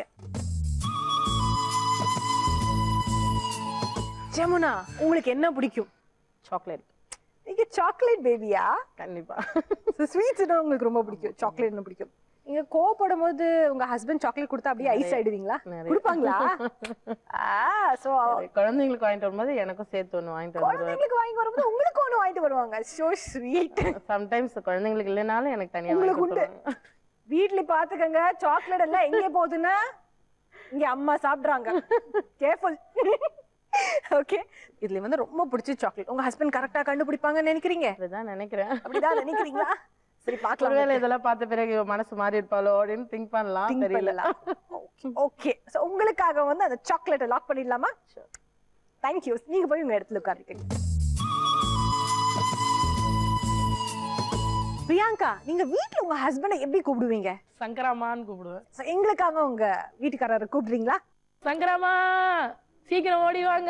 ஜமுனா உங்களுக்கு என்ன பிடிக்கும் சாக்லேட் நீங்க சாக்லேட் பேபியா கண்டிப்பா ஸ்வீட்ஸ் உங்களுக்கு ரொம்ப பிடிக்கும் சாக்லேட் பிடிக்கும் நீங்க கோவப்படும் போது உங்க ஹஸ்பண்ட் சாக்லேட் கொடுத்தா அப்படியே ஐஸ் ஆயிடுவீங்களா நிறைய. கொடுப்பாங்களா ஆ சோ குழந்தைங்களுக்கு வாங்கிட்டு வரும்போது எனக்கும் சேர்த்து ஒன்று வாங்கிட்டு வந்துருவாரு குழந்தைங்களுக்கு வாங்கி வரும்போது உங்களுக்கு ஒண்ணு வாங்கிட்டு வருவாங்க சோ ஸ்வீட் சம்டைம்ஸ் குழந்தைங்களுக்கு இல்லைனாலும் எனக்கு தனியா வாங்கி உங்களுக்கு உண்டு கொடுத்துருவாங்க வீட்ல பாத்துக்கங்க சாக்லேட் எல்லாம் எங்க போகுதுன்னா இங்க அம்மா சாப்பிடுறாங்க கேர்ஃபுல் ஓகே இதுல வந்து ரொம்ப பிடிச்ச சாக்லேட் உங்க ஹஸ்பண்ட் கரெக்டா கண்டுபிடிப்பாங்கன்னு நினைக்கிறீங்க அப்படிதான் நினைக்கிறேன் அப்படிதான் நினைக்கிறீங்களா சரி பார்க்கலாம் ஒருவேளை இதெல்லாம் பார்த்த பிறகு இவ மனசு மாறி இருப்பாளோ அப்படின்னு திங்க் பண்ணலாம் Think தெரியல பண்ணலாம். ஓகே சோ உங்களுக்காக வந்து அந்த சாக்லேட்டை லாக் பண்ணிடலாமா தேங்க்யூ நீங்க போய் உங்க இடத்துல உட்காருக்கீங்க பிரியங்கா நீங்க வீட்ல உங்க ஹஸ்பண்டை எப்படி கூப்பிடுவீங்க சங்கராமான்னு கூப்பிடுவேன் So, எங்களுக்காக உங்க வீட்டுக்காரரை கூப்பிடுறீங்களா சங்கராமா சீக்கிரம் ஓடி வாங்க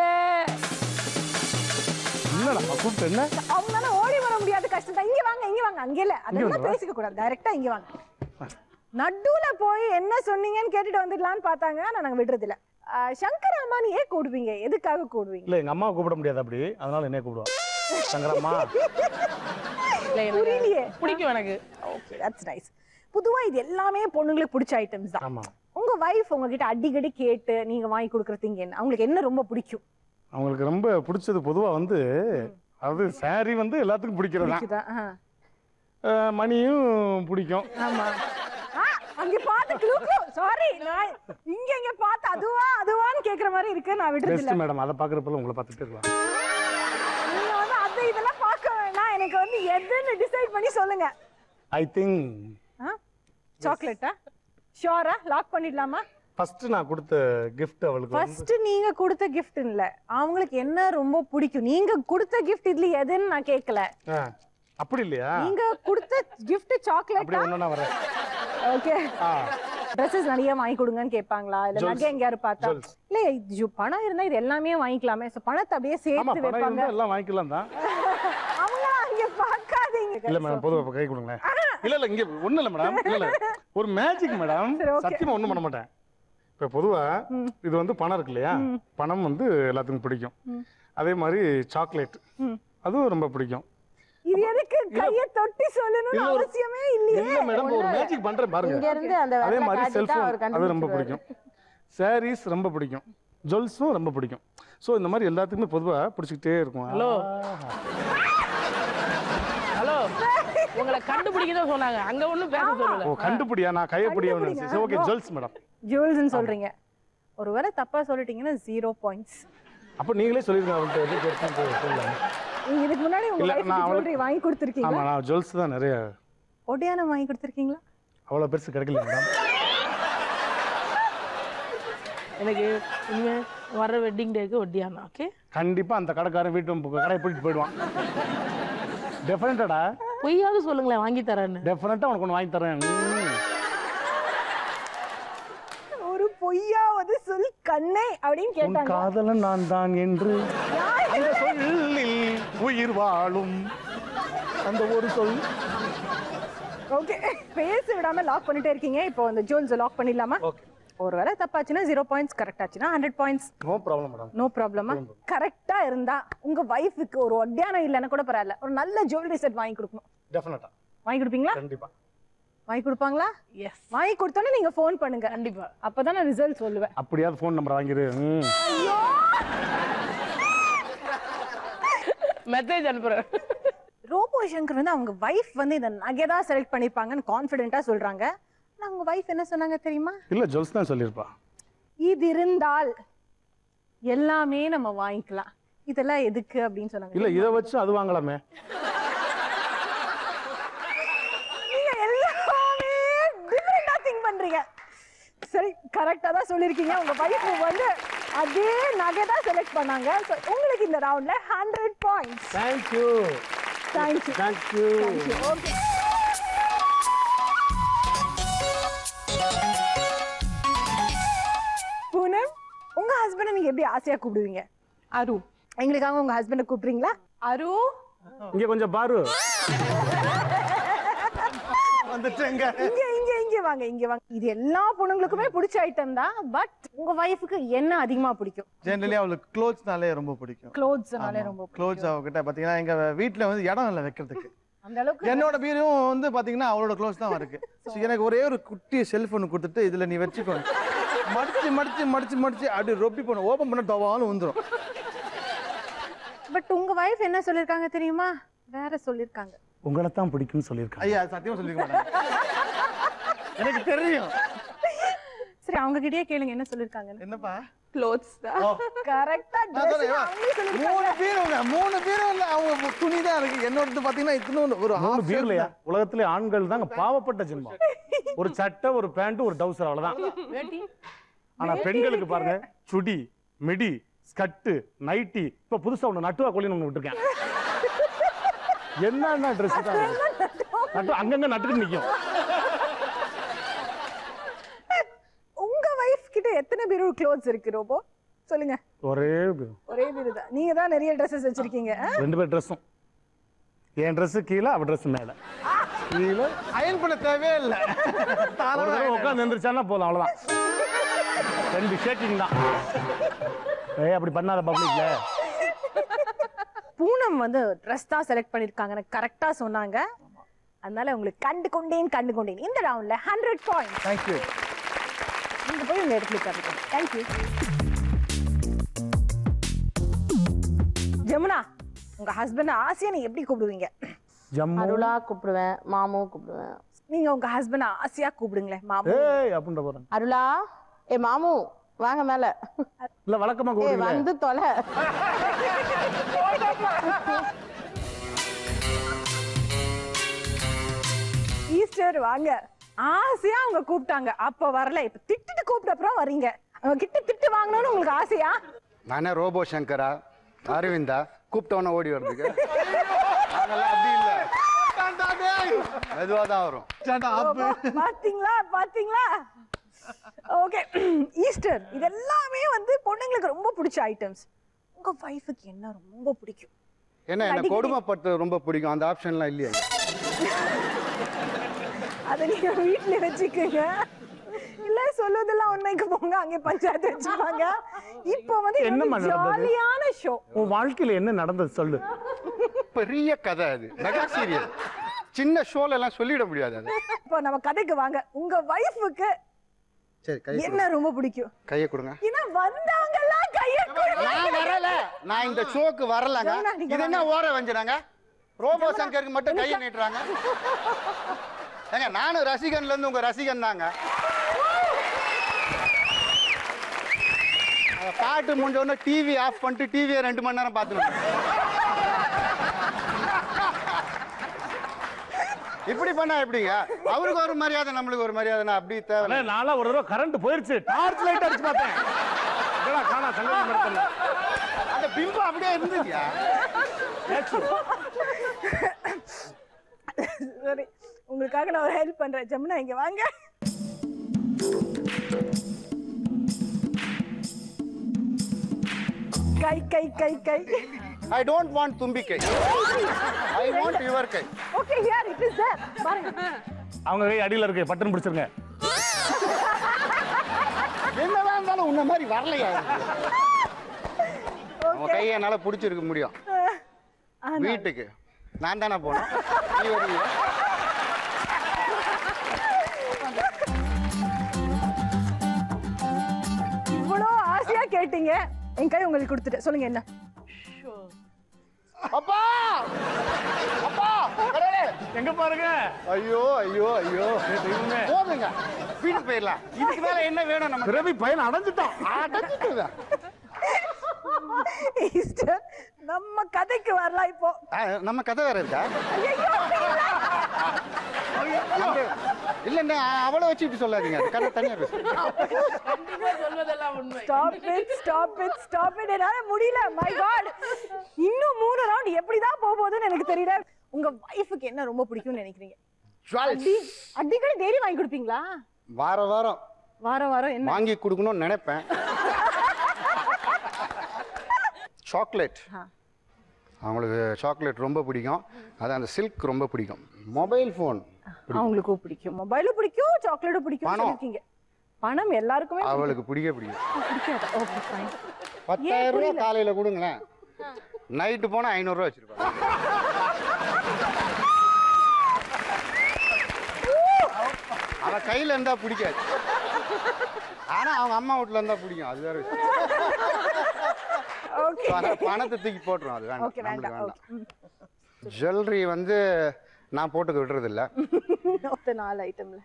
இல்ல நம்ம கூப்பிட்டு என்ன அவங்களால ஓடி வர முடியாத கஷ்டம் தான் இங்க வாங்க இங்க வாங்க அங்க இல்ல அதெல்லாம் வந்துடவா? பேசிக்க கூடாது டைரக்டா இங்க வாங்க நடுவுல போய் என்ன சொன்னீங்கன்னு கேட்டுட்டு வந்துடலாம்னு பார்த்தாங்க ஆனா நாங்க விடுறது இல்ல ஆஹ், சங்கர் அம்மானி ஏன் கூடுவீங்க எதுக்காக கூடுவீங்க இல்ல எங்க அம்மாவை கூப்பிட முடியாது அப்படி அதனால என்ன கூப்பிடுவா சங்கரம்மா இல்ல எனக்கு புரியலையே பிடிக்கும் எனக்கு ஓகே தட்ஸ் நைஸ் பொதுவா இது எல்லாமே பொண்ணுங்களுக்கு பிடிச்ச ஐட்டம்ஸ் தான் ஆமா உங்க வைஃப் உங்ககிட்ட அடிக்கடி கேட்டு நீங்க வாங்கி கொடுக்குற thing என்ன அவங்களுக்கு என்ன ரொம்ப பிடிக்கும் அவங்களுக்கு ரொம்ப பிடிச்சது பொதுவா வந்து அது saree வந்து எல்லாத்துக்கும் பிடிக்கிறது தான் பிடிக்குதா? ஆ. மணியும் பிடிக்கும் ஆமா ஆ, அங்க பார்த்து க்ளூ சாரி நான் இங்க இங்க பார்த்து அதுவா அதுவான்னு கேக்குற மாதிரி இருக்கு நான் விடுறது பெஸ்ட் இல்ல மேடம் அதை பாக்குறப்பல உங்களை பார்த்துட்டு இருக்கலாம் நீங்க வந்து அது இதெல்லாம் பார்க்க வேணாம் எனக்கு வந்து எதுன்னு டிசைட் பண்ணி சொல்லுங்க ஐ திங்க் சாக்லேட்டா ஷியோரா லாக் பண்ணிடலாமா ஃபர்ஸ்ட் நான் கொடுத்த கிஃப்ட் அவளுக்கு வந்து ஃபர்ஸ்ட் நீங்க கொடுத்த gift இல்ல அவங்களுக்கு என்ன ரொம்ப பிடிக்கும் நீங்க கொடுத்த gift இதுல எதுன்னு நான் கேட்கல ஆ, அப்படி இல்லையா நீங்க கொடுத்த gift அப்படியே சாக்லேட்டா ஒண்ணா வரேன் ஓகே ஆ ட்ரெஸ்ஸஸ் நிறைய வாங்கி கொடுங்கன்னு கேட்பாங்களா இல்ல Jewels. நகை எங்கேயாரு பார்த்தா Jewels. இல்ல இது பணம் இருந்தா இது எல்லாமே வாங்கிக்கலாமே சோ பணத்தை அப்படியே ஆமா சேர்த்து பணம் வைப்பாங்க இருந்தா எல்லாம் வாங்கிக்கலாம் தான் அவங்க அங்க பார்க்காதீங்க இல்ல மேடம் பொதுவா இப்ப கை கொடுங்களேன் இல்ல இல்ல இங்க ஒண்ணு இல்ல மேடம் இல்ல இல்ல ஒரு மேஜிக் மேடம் சரி, okay. சத்தியமா ஒண்ணும் பண்ண மாட்டேன் இப்ப பொதுவா இது வந்து பணம் இருக்கு இல்லையா பணம் வந்து எல்லாத்துக்கும் பிடிக்கும் அதே மாதிரி சாக்லேட் அதுவும் ரொம்ப பிடிக்கும் இது எதுக்கு கைய தொட்டி சொல்லணும்னு இல்ல ஒரு- அவசியமே இல்லையே இல்ல மேடம் ஒரு மேஜிக் பண்றேன் இங்க பாருங்க இருந்து அந்த அதே விரலை மாதிரி காட்டிட்டா செல்போன் அவர் அது ரொம்ப கண்டுபிடிச்சிருவாரு. பிடிக்கும் சாரீஸ் ரொம்ப பிடிக்கும் ஜுவல்ஸும் ரொம்ப பிடிக்கும் ஸோ இந்த மாதிரி எல்லாத்துக்குமே பொதுவா பிடிச்சிக்கிட்டே இருக்கும் ஹலோ ஹலோ உங்களை கண்டுபிடிக்க தான் சொன்னாங்க அங்க ஒண்ணும் பேச ஓ சொல்லல கண்டுபிடியா நான் கையப்படியா கண்டுபிடிங்க. சரி ஓகே ஜுவல்ஸ் மேடம் ஜுவல்ஸ்னு சொல்றீங்க ஒருவேளை தப்பா சொல்லிட்டீங்கன்னா ஜீரோ பாயிண்ட்ஸ் அப்போ நீங்களே சொல்லிருங்க அவள்கிட்ட எது கேட்டு சொல்லலாம் நீங்க இதுக்கு முன்னாடி உங்க இல்ல, வைஃப்க்கு நான் அவளுக்கு- ஜுவல்லரி வாங்கி கொடுத்துருக்கீங்களா ஆமா நான் ஜுவல்ஸ் தான் நிறைய ஒடியானம் வாங்கி கொடுத்துருக்கீங்களா அவ்வளோ பெருசு கிடைக்கல மேடம் எனக்கு இனிமே வர வெட்டிங் டேக்கு ஒட்டியானா ஓகே கண்டிப்பா அந்த கடைக்காரன் வீட்டு கடையை போயிட்டு போயிடுவான் டெஃபினட்டாடா பொய்யாவது சொல்லுங்களேன் வாங்கி தரேன்னு டெஃபினட்டா உனக்கு ஒன்று வாங்கி தரேன் ம். ஒரு பொய்யாவது சொல் கண்ணே அப்படின்னு உன் கேட்டாங்க காதலன் நான் தான் என்று யார் அந்த சொல்லில் உயிர் வாழும் அந்த ஒரு சொல் ஓகே பேச விடாம லாக் பண்ணிட்டே இருக்கீங்க இப்போ அந்த ஜுவல்ஸ் லாக் பண்ணிடலாமா ஓகே ஒருவேளை தப்பாச்சுன்னா ஜீரோ பாயிண்ட்ஸ் கரெக்ட் ஆச்சுன்னா hundred points no problem madam no ப்ராப்ளமா கரெக்டா இருந்தா உங்க வைஃபுக்கு ஒரு ஒட்டியானம் இல்லைன்னா கூட பரவாயில்ல ஒரு நல்ல ஜுவல்லரி செட் வாங்கி கொடுக்கணும் டெஃபினட்டா வாங்கி கொடுப்பீங்களா கண்டிப்பா வாங்கி கொடுப்பாங்களா எஸ் வாங்கி கொடுத்தோன்னே நீங்க ஃபோன் பண்ணுங்க கண்டிப்பா அப்பதான் நான் ரிசல்ட் சொல்லுவேன் அப்படியாவது ஃபோன் நம்பர் வாங்கிரு ம். மெசேஜ் அனுப்புறேன் ரோபோ சங்கர் வந்து அவங்க வைஃப் வந்து இந்த நகை தான் செலக்ட் பண்ணிருப்பாங்கன்னு கான்ஃபிடென்ட்டா சொல்றாங்க நாங்க உங்க வைஃப் என்ன சொன்னாங்க தெரியுமா இல்ல ஜொல்ஸ் தான் சொல்லியிருப்பா இது இருந்தால் எல்லாமே நம்ம வாங்கிக்கலாம் இதெல்லாம் எதுக்கு அப்படின்னு சொன்னாங்க இல்ல இதை வச்சு அது வாங்கலாமே நீங்க எல்லாமே டிஃபரெண்டா திங்க் பண்றீங்க சரி கரெக்டா தான் சொல்லிருக்கீங்க உங்க வைஃப் வந்து அதே நகை தான் செலக்ட் பண்ணாங்க So, உங்களுக்கு இந்த ரவுண்ட்ல hundred points thank you thank you thank you thank you okay Poonam உங்க ஹஸ்பண்டை நீங்க எப்படி ஆசையா கூப்பிடுவீங்க அரு எங்களுக்காக உங்க ஹஸ்பண்டை கூப்பிடுறீங்களா அரு இங்க கொஞ்சம் பாரு வந்துட்டேங்க இங்க இங்க இங்க வாங்க இங்க வாங்க இது எல்லா பொண்ணுங்களுக்குமே பிடிச்ச ஐட்டம் தான் பட் உங்க வைஃபுக்கு என்ன அதிகமா பிடிக்கும் ஜென்ரலி அவளுக்கு க்ளோத்ஸ்னாலே ரொம்ப பிடிக்கும் க்ளோத்ஸ்னாலே ரொம்ப பிடிக்கும் க்ளோத்ஸ் அவகிட்ட பாத்தீங்கன்னா எங்க வீட்ல வந்து இடம் இல்லை வைக்கிறதுக்கு அந்த அளவுக்கு என்னோட பீரும் வந்து பாத்தீங்கன்னா அவளோட க்ளோஸ் தான் இருக்கு So, எனக்கு ஒரே ஒரு குட்டி செல்ஃப் ஒன்று கொடுத்துட்டு இதுல நீ வச்சுக்கோ மடிச்சு மடிச்சு மடிச்சு மடிச்சு அப்படி ரொப்பி பண்ண ஓபன் பண்ண தவாலும் வந்துரும் பட் உங்க வைஃப் என்ன சொல்லிருக்காங்க தெரியுமா வேற சொல்லிருக்காங்க உங்களை தான் பிடிக்கும்னு சொல்லியிருக்காங்க ஐயா சத்தியமா சொல்லிக்க மாட்டேன் எனக்கு தெரியும் சரி அவங்க கிட்டயே கேளுங்க என்ன சொல்லிருக்காங்கன்னு என்னப்பா க்ளோத்ஸ் தான் கரெக்டா நான் சொல்றேன், மூணு பீருங்க மூணு பீரும் இல்ல அவங்க துணி தான் இருக்கு என்னோடது பாத்தீங்கன்னா இத்தனை ஒரு மூணு half பேர் shirt இல்லையா தான். உலகத்திலே ஆண்கள் தாங்க பாவப்பட்ட ஜென்மம் ஒரு சட்டை ஒரு பேண்ட் ஒரு டவுசர் அவ்வளவுதான் ஆனா பெண்களுக்கு பாருங்க சுடி மிடி ஸ்கட்டு நைட்டி இப்ப புதுசா ஒண்ணு நட்டுவா கொள்ளின்னு ஒண்ணு விட்டுருக்கேன் என்னன்னா ட்ரெஸ் தான் அது? நட்டு அங்கங்க நட்டுக்கு நிக்கும் உங்க வைஃப் கிட்ட எத்தனை பீரோ க்ளோத்ஸ் இருக்கு ரோபோ சொல்லுங்க ஒரே பீரோ. ஒரே பீரோ தான் நீங்க தான் நிறைய ட்ரெஸ்ஸஸ் வச்சிருக்கீங்க ஆ? ரெண்டு பேர் ட்ரெஸ்ஸும் என் ட்ரெஸ் கீழே அவ ட்ரெஸ் மேல கீழே அயன் பண்ண தேவையே இல்ல ஒரு தடவை உட்காந்து எந்திரிச்சானா போதும் அவ்வளவுதான் ரெண்டு ஷேக்கிங் தான் ஏய் அப்படி பண்ணாத பப்ளிக்ல பூனம் வந்து ட்ரெஸ் தான் செலக்ட் பண்ணிருக்காங்கன்னு கரெக்டா சொன்னாங்க அதனால உங்களுக்கு கண்டு கொண்டேன் கண்டு கொண்டேன் இந்த ரவுண்ட்ல ஹண்ட்ரட் பாயிண்ட் தேங்க்யூ நீங்க போய் உங்க இடத்துல உட்காருங்க தேங்க்யூ ஜமுனா உங்க ஹஸ்பண்ட் ஆசையா நீங்க எப்படி கூப்பிடுவீங்க ஜம்மு அருளா கூப்பிடுவேன் மாமு கூப்பிடுவேன் நீங்க உங்க ஹஸ்பண்ட் ஆசையா கூப்பிடுங்களேன் மாமா ஏய் அப்படின்ற போறேன் அருளா ஏ மாமு வாங்க மேல இல்ல வழக்கமா ஏ கூப்பிடுங்க வந்து தொலை ஈஸ்டர் வாங்க ஆசையா அவங்க கூப்பிட்டாங்க அப்ப வரல இப்ப திட்டிட்டு கூப்பிட்ட அப்புறம் வர்றீங்க அவங்க கிட்ட திட்டு வாங்கணும்னு உங்களுக்கு ஆசையா நானே ரோபோ சங்கரா அரவிந்தா கூப்பிட்டவன ஓடி வர்றதுக்கு நாங்கெல்லாம் அப்படி இல்லை மெதுவாக தான் வரும் பாத்தீங்களா பாத்தீங்களா ஓகே ஈஸ்டர் இது எல்லாமே வந்து பொண்ணுங்களுக்கு ரொம்ப பிடிச்ச ஐட்டம்ஸ் உங்க வைஃபுக்கு என்ன ரொம்ப பிடிக்கும் ஏன்னா எனக்கு அடிக்கடி- கொடுமைப்பட்டு ரொம்ப பிடிக்கும் அந்த ஆப்ஷன்லாம் இல்லையா அதை நீங்க வீட்ல வச்சுக்கோங்க இல்ல சொல்லுவதெல்லாம் உண்மைக்கு போங்க அங்கே பஞ்சாயத்து வச்சுப்பாங்க இப்போ வந்து என்னம்மா நடந்தது? ஜாலியான ஷோ உன் வாழ்க்கையில என்ன நடந்தது சொல்லு பெரிய கதை அது மெகா சீரியல் சின்ன ஷோல எல்லாம் சொல்லிட முடியாது அது இப்போ நம்ம கதைக்கு வாங்க உங்க வைஃபுக்கு சரி கையை என்ன ரொம்ப பிடிக்கும் கையை கொடுங்க ஏன்னா வந்தாங்களா கைய நான் வரல நான் இந்த ஷோக்கு வரலங்க வேணா, நீங்க இது என்ன ஓர வஞ்சினாங்க ரோபோ சங்கருக்கு மட்டும் கையை நீட்டுறாங்க ஏங்க நானும் ரசிகன்ல இருந்து உங்க ரசிகன் தாங்க அந்த பாட்டு முடிஞ்ச உடனே டிவி ஆஃப் பண்ணிட்டு டிவியை ரெண்டு மணி நேரம் பார்த்துருங்க இப்படி பண்ணா எப்படிங்க அவருக்கு ஒரு மரியாதை நம்மளுக்கு ஒரு மரியாதைனா அப்படி தேவை அண்ணே, நான்லாம் ஒரு தடவை கரண்ட் போயிருச்சு டார்ச் லைட் அடிச்சு பார்த்தேன் என்னடா காணா சங்கதி மரத்துல அந்த பிம்பம் அப்படியே இருந்துச்சு சரி உங்களுக்காக நான் ஒரு ஹெல்ப் பண்றேன் ஜமுனா இங்க வாங்க கை கை கை கை ஐ டோன்ட் வாண்ட் தும்பிக்கை ஐ வாண்ட் யுவர் கை okay here it is there பாருங்க அவங்க கை அடியில இருக்கு பட்டன் பிடிச்சிருங்க என்னதான் இருந்தாலும் உன்ன மாதிரி வரலையா உன் கையை என்னால பிடிச்சிருக்க முடியும் வீட்டுக்கு நான் தானே போனோம் நீ வருவியா இவ்வளோ ஆசையா கேட்டீங்க என் கை உங்களுக்கு கொடுத்துட்டேன் சொல்லுங்க என்ன அப்பா அப்பா கடவுளே எங்க பாருங்க ஐயோ ஐயோ ஐயோ தெய்வமே. போதுங்க வீட்டுக்கு போயிடலாம் இதுக்கு மேல என்ன வேணும் நம்ம பிறவி பையன் அடைஞ்சிட்டான் அடைஞ்சிட்டுதா. ஈஸ்டர் நம்ம கதைக்கு வரலாம் இப்போ ஆ, நம்ம கதை வேற இருக்கா ஐயையோ, நம்ம- இல்லைண்ணே அவளை வச்சுட்டு சொல்லாதீங்க அது கதை தனியா பேசு கண்டிப்பா சொல்வதெல்லாம் உண்மை stop it stop it stop it என்னால முடியல மை காட் இன்னும் மூணு ரவுண்ட் எப்படி தான் போக போகுதுன்னு எனக்கு தெரியல உங்க வைஃபுக்கு என்ன ரொம்ப பிடிக்கும்னு நினைக்கிறீங்க அடி அடிக்கடி டெய்லி வாங்கி கொடுப்பீங்களா வார வாரம் வாரம் வாரம் என்ன வாங்கி கொடுக்கணும்னு நினைப்பேன் சாக்லேட் ஆ. அவங்களுக்கு சாக்லேட் ரொம்ப பிடிக்கும் அது அந்த சில்க் ரொம்ப பிடிக்கும் மொபைல் ஃபோன் அவங்களுக்கும் பிடிக்கும் மொபைலும் பிடிக்கும் சாக்லேட்டும் பிடிக்கும் பணம். சொல்லிருக்கீங்க பணம் எல்லாருக்குமே பிடிக்கும். அவளுக்கு பிடிக்க பிடிக்கும் பிடிக்காதா ஓகே ஃபைன் பத்தாயிரம் ரூபாய் காலையில கொடுங்களேன் நைட்டு போனா ஐநூறுரூவா வச்சிருப்பாங்க அவ கையில இருந்தா பிடிக்காது ஆனா அவங்க அம்மா வீட்டுல இருந்தா பிடிக்கும் அது வேற விஷயம். ஓகே பண- பணத்தை தூக்கி போட்டுரும் அது வேண்டாம் ஓகே நம்மளுக்கு வேண்டாம் வேண்டாம் ஜுவல்லரி வந்து நான் போட்டுக்க விடுறது இல்ல ஓகே நாலு ஐட்டம்ல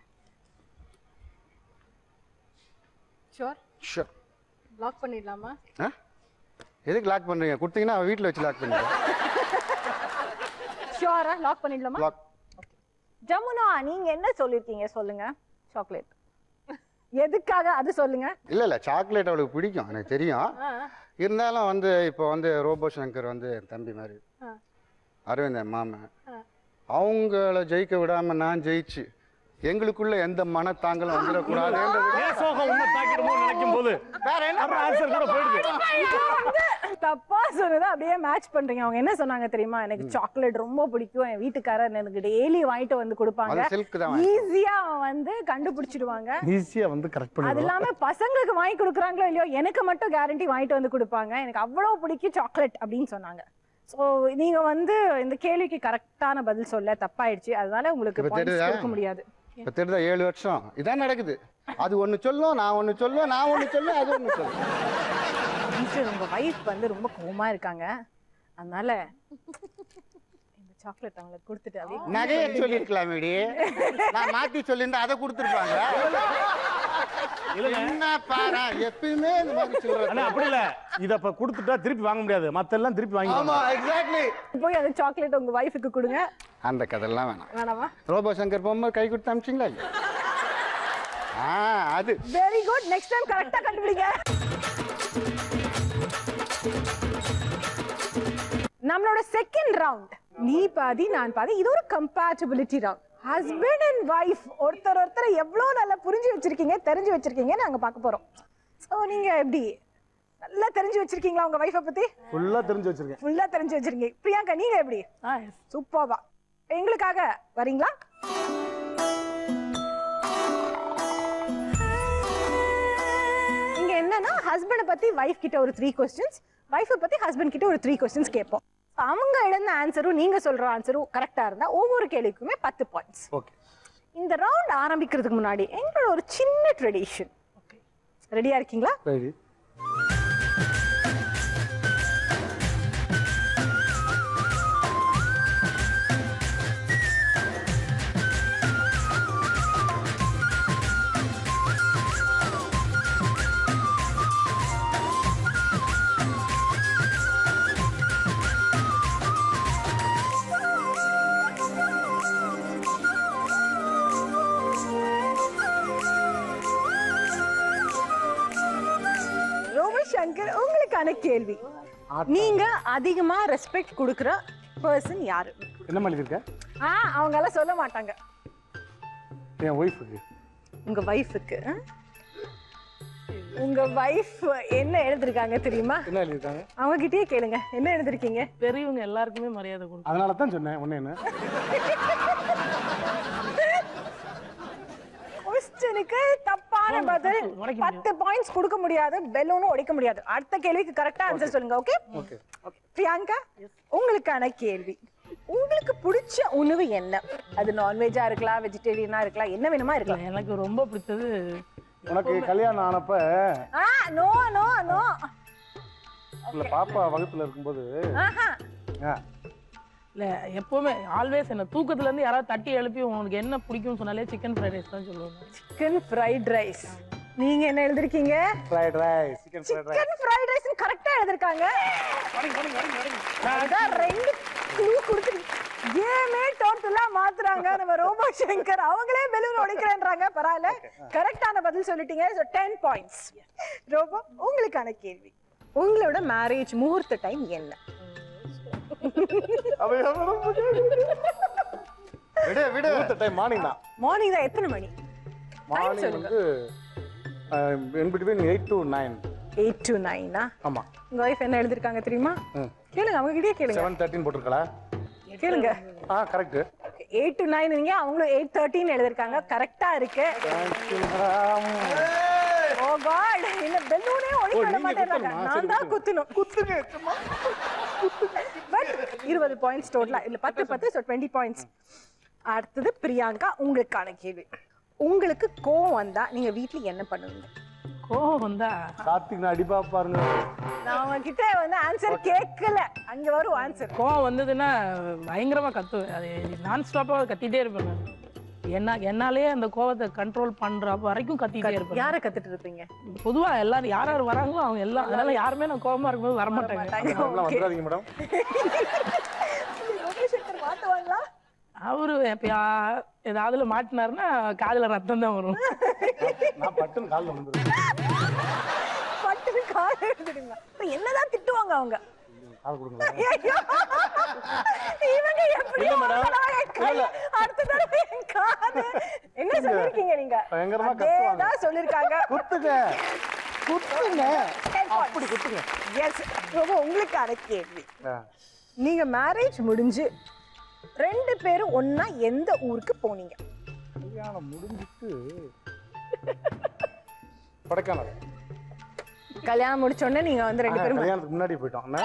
ஷோர் ஷூர் லாக் பண்ணிடலாமா எதுக்கு லாக் பண்றீங்க கொடுத்தீங்கன்னா அவ வீட்டுல வச்சு லாக் பண்ணுங்க ஷோரா லாக் பண்ணிடலாமா லாக் ஜமுனா நீங்க என்ன சொல்லிருக்கீங்க சொல்லுங்க சாக்லேட் எதுக்காக அது சொல்லுங்க இல்ல இல்ல சாக்லேட் அவளுக்கு பிடிக்கும் எனக்கு தெரியும் இருந்தாலும் வந்து இப்போ வந்து ரோபோ சங்கர் வந்து என் தம்பி மாதிரி அரவிந்த் என் மாமன் அவங்கள ஜெயிக்க விடாம நான் ஜெயிச்சு எங்களுக்குள்ள எந்த மனத்தாங்களும் வந்துடக்கூடாதுன்றது ஏன் சோகம் உன்னை தாக்கிடுமோ நினைக்கும் போது வேற என்ன ஆன்சர் கூட போயிடுது தப்பா சொன்னதை அப்படியே மேட்ச் பண்றீங்க அவங்க என்ன சொன்னாங்க தெரியுமா எனக்கு சாக்லேட் ரொம்ப பிடிக்கும் என் வீட்டுக்காரர் எனக்கு டெய்லி வாங்கிட்டு வந்து கொடுப்பாங்க அது silk தான் வாங்கி ஈஸியா வந்து கண்டுபிடிச்சிடுவாங்க ஈஸியா வந்து கரெக்ட் அது பண்ணிடுவோம் இல்லாம பசங்களுக்கு வாங்கி கொடுக்குறாங்களோ இல்லையோ எனக்கு மட்டும் கேரண்டி வாங்கிட்டு வந்து கொடுப்பாங்க எனக்கு அவ்வளவு பிடிக்கும் சாக்லேட் அப்படின்னு சொன்னாங்க சோ நீங்க வந்து இந்த கேள்விக்கு கரெக்டான பதில் சொல்ல தப்பாயிடுச்சு அதனால உங்களுக்கு இப்ப points தெரியுதா? கொடுக்க முடியாது இப்போ தெரியுதா ஏழு வருஷம் இதான் நடக்குது அது ஒண்ணு சொல்லும் நான் ஒண்ணு சொல்லுவேன் நான் ஒண்ணு சொல்லுவேன் அது ஒண்ணு சொல்லும் டீச்சர் உங்க வைஃப் வந்து ரொம்ப கோவமா இருக்காங்க அதனால இந்த சாக்லேட் அவங்களுக்கு கொடுத்துட்டு அப்படியே நகைய சொல்லிருக்கலாம் மேடி நான் மாத்தி சொல்லியிருந்தா அதை கொடுத்துருப்பாங்க என்ன பாரு எப்பயுமே இந்த மாதிரி ஆனா சொல்றேன் அப்படி இல்ல இத இப்ப கொடுத்துட்டா திருப்பி வாங்க முடியாது மத்த எல்லாம் திருப்பி ஆமா வாங்கி எக்ஸாக்ட்லி போய் அந்த சாக்லேட் உங்க வைஃபுக்கு கொடுங்க அந்த கதையெல்லாம் வேணாம் வேணாமா ரோபோ சங்கர் போகும்போது கை கொடுத்து அமிச்சிங்களா இல்லையா? ஆ அது வெரி குட் நெக்ஸ்ட் டைம் கரெக்டா கண்டுபிடிங்க நம்மளோட செகண்ட் ரவுண்ட் நீ பாதி நான் பாதி இது ஒரு compatibility round husband and wife ஒருத்தர் ஒருத்தர் எவ்வளவு நல்லா புரிஞ்சு வச்சிருக்கீங்க தெரிஞ்சு வச்சிருக்கீங்க நாங்க பார்க்க போறோம் சோ நீங்க எப்படி நல்லா தெரிஞ்சு வச்சிருக்கீங்களா உங்க வைஃபை பத்தி ஃபுல்லா தெரிஞ்சு வச்சிருக்கேன் ஃபுல்லா தெரிஞ்சு வச்சிருக்கீங்க பிரியங்கா நீங்க எப்படி ஆ எஸ் சூப்பர்வா எங்களுக்காக வரீங்களா இங்க என்னன்னா ஹஸ்பண்டை பத்தி வைஃப் கிட்ட ஒரு த்ரீ கொஸ்டின்ஸ் வைஃபை பத்தி ஹஸ்பண்ட் கிட்ட ஒரு த்ரீ கொஸ்டின்ஸ் கேட்போம் அவங்க எழுந்த ஆன்சரும் நீங்க சொல்ற ஆன்சரும் கரெக்டா இருந்தா ஒவ்வொரு கேள்விக்குமே பத்து பாயிண்ட்ஸ் ஓகே இந்த ரவுண்ட் ஆரம்பிக்கிறதுக்கு முன்னாடி எங்களோட ஒரு சின்ன ட்ரெடிஷன் ரெடியா இருக்கீங்களா சரி ரோமன் சங்கர் உங்களுக்கான கேள்வி நீங்க அதிகமா ரெஸ்பெக்ட் கொடுக்குற பர்சன் யாரு என்ன மாதிரி இருக்க ஆ அவங்க எல்லாம் சொல்ல மாட்டாங்க என் ஒய்ஃபுக்கு உங்க வைஃபுக்கு உங்க வைஃப் என்ன எழுதிருக்காங்க தெரியுமா என்ன எழுதியிருக்காங்க அவங்க கிட்டயே கேளுங்க என்ன எழுதிருக்கீங்க பெரியவங்க எல்லாருக்குமே மரியாதை கொடுக்கும் அதனால தான் சொன்னேன் ஒண்ணு என்ன கொஸ்டினுக்கு தப்பான பதில் உடைக்க பத்து பாயிண்ட்ஸ் கொடுக்க முடியாது பெலூனும் உடைக்க முடியாது அடுத்த கேள்விக்கு கரெக்டா ஆன்சர் சொல்லுங்க ஓகே ஓகே பிரியங்கா உங்களுக்கான கேள்வி உங்களுக்கு பிடிச்ச உணவு என்ன அது நான்வெஜ்ஜா இருக்கலாம் வெஜிடேரியனா இருக்கலாம் என்ன வேணுமா இருக்கலாம் எனக்கு ரொம்ப பிடிச்சது உனக்கு கல்யாணம் ஆனப்ப ஆ நோ நோ நோ இல்ல பாப்பா வகுப்புல இருக்கும்போது ஆஹா ஆ, இல்ல எப்பவுமே ஆல்வேஸ் என்ன தூக்கத்துல இருந்து யாராவது தட்டி எழுப்பி உங்களுக்கு என்ன பிடிக்கும்னு சொன்னாலே சிக்கன் ஃப்ரைட் ரைஸ் தான் சொல்லுவாங்க சிக்கன் ஃப்ரைட் ரைஸ் நீங்க என்ன எழுதிருக்கீங்க fried rice chicken fried rice chicken fried rice கரெக்டா எழுதிருக்காங்க அதான் ரெண்டு க்ளூ கொடுத்து கேமே டோட்டலா மாத்துறாங்க நம்ம ரோபோ சங்கர் அவங்களே பெலூன் உடைக்கிறேன்றாங்க பரவாயில்ல கரெக்டான பதில் சொல்லிட்டீங்க ஸோ டென் பாயிண்ட்ஸ் ரோபோ உங்களுக்கான கேள்வி உங்களோட மேரேஜ் முகூர்த்த டைம் என்ன விடு விடு டைம் மார்னிங் தான் மார்னிங் தான் எத்தனை மணி மார்னிங் சொல்லுங்க. வந்து in between eight to nine eight to நைனா ஆமா உங்க ஒய்ஃப் என்ன எழுதிருக்காங்க தெரியுமா ம் கேளுங்க அவங்க கிட்டே கேளுங்க செவன் தேர்ட்டின் போட்டிருக்கலா கேளுங்க ஆ கரெக்ட் எயிட் டு நைன் நீங்க அவங்களும் எயிட் தேர்ட்டின்னு எழுதிருக்காங்க கரெக்டா இருக்கு ஓ காட் இந்த பெலூனே ஒழிக்க விட நீங்க மாட்டேன்றாங்க குத்தணுமா? நான் சரி, தான் குத்தணும் குத்துங்க பட் இருபது பாயிண்ட்ஸ் டோட்டலா இல்ல பத்து பத்து ஸோ டுவெண்ட்டி பாயிண்ட்ஸ் அடுத்தது பிரியாங்கா உங்களுக்கான கேள்வி உங்களுக்கு கோவம் வந்தா நீங்க வீட்ல என்ன பண்ணுவீங்க கோவம் வந்தா கார்த்திக் நான் அடிப்பா பாருங்க நான் உங்ககிட்ட வந்து ஆன்சர் கேட்கல அங்க வரும் ஆன்சர் கோவம் வந்ததுன்னா பயங்கரமா கத்துவேன் அது நான் ஸ்டாப்பாக கத்திட்டே இருப்பேன் நான் என்ன என்னாலே அந்த கோவத்தை கண்ட்ரோல் பண்ற வரைக்கும் கத்திட்டே இருப்பேன் யார கத்துட்டு இருப்பீங்க பொதுவா எல்லாரும் யார் யார் வராங்களோ அவங்க எல்லாம் அதனால யாருமே நான் கோவமா இருக்கும்போது வரமாட்டாங்க அப்படிலாம் வந்துடாதீங்க மேடம் யோகேஷங்கர் மாத்துவாங்களா அவரு எப்பயா ஏதாவதுல மாட்டினாருன்னா காதுல ரத்தம் தான் வரும் நான் பட்டுன்னு காலில் வந்துருவேன் பட்டு கால எடுத்துடுங்க இப்ப என்னதான் திட்டுவாங்க அவங்க கால் கொடுங்களேன் ஐயோ! இவங்க எப்படி இல்ல மேடம். வாங்கலாம் என் கை? இல்ல. அடுத்த தடவை என் காது. என்ன சொல்லிருக்கீங்க நீங்க பயங்கரமா கத்துவாங்க. அதேதான் சொல்லிருக்காங்க குத்துங்க குத்துங்க அப்படி குத்துங்க எஸ் ரொம்ப உங்களுக்கான கேள்வி ஆ. நீங்க மேரேஜ் முடிஞ்சு ரெண்டு பேரும் ஒண்ணா எந்த ஊருக்கு போனீங்க கல்யாணம் முடிஞ்சிட்டு கொடைக்கானல் கல்யாணம் முடிச்ச உடனே நீங்க வந்து ரெண்டு ஆ, பேரும் கல்யாணத்துக்கு முன்னாடி போயிட்டோம் என்ன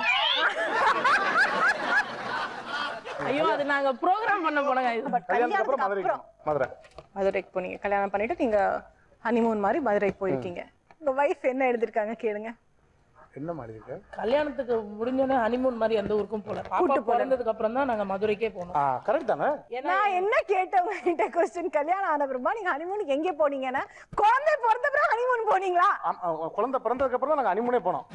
ஐயோ அது நாங்க ப்ரோக்ராம் பண்ண போனோங்க கல்யாணத்துக்கு அப்புறம் மதுரை அப்புறம். மதுரை மதுரைக்கு போனீங்க கல்யாணம் பண்ணிட்டு நீங்க ஹனிமூன் மாதிரி மதுரைக்கு போயிருக்கீங்க உங்க வைஃப் என்ன எழுதிருக்காங்க கேளுங்க என்ன மாதிரி இருக்கு கல்யாணத்துக்கு முடிஞ்சோடனே ஹனிமூன் மாதிரி எந்த ஊருக்கும் போல பாப்பா பிறந்ததுக்கு அப்புறம் தான் நாங்க மதுரைக்கே போனோம் ஆ கரெக்ட் தானே நான் என்ன கேட்டேன் உங்ககிட்ட கொஸ்டின் கல்யாணம் ஆன பிறமா நீங்க ஹனிமூனுக்கு எங்கே போனீங்கன்னா குழந்தை பிறந்த பிறகு ஹனிமூன் போனீங்களா ஆம், ஆ, குழந்தை பிறந்ததுக்கு அப்புறம் தான் நாங்கள் அனிமுனே போனோம்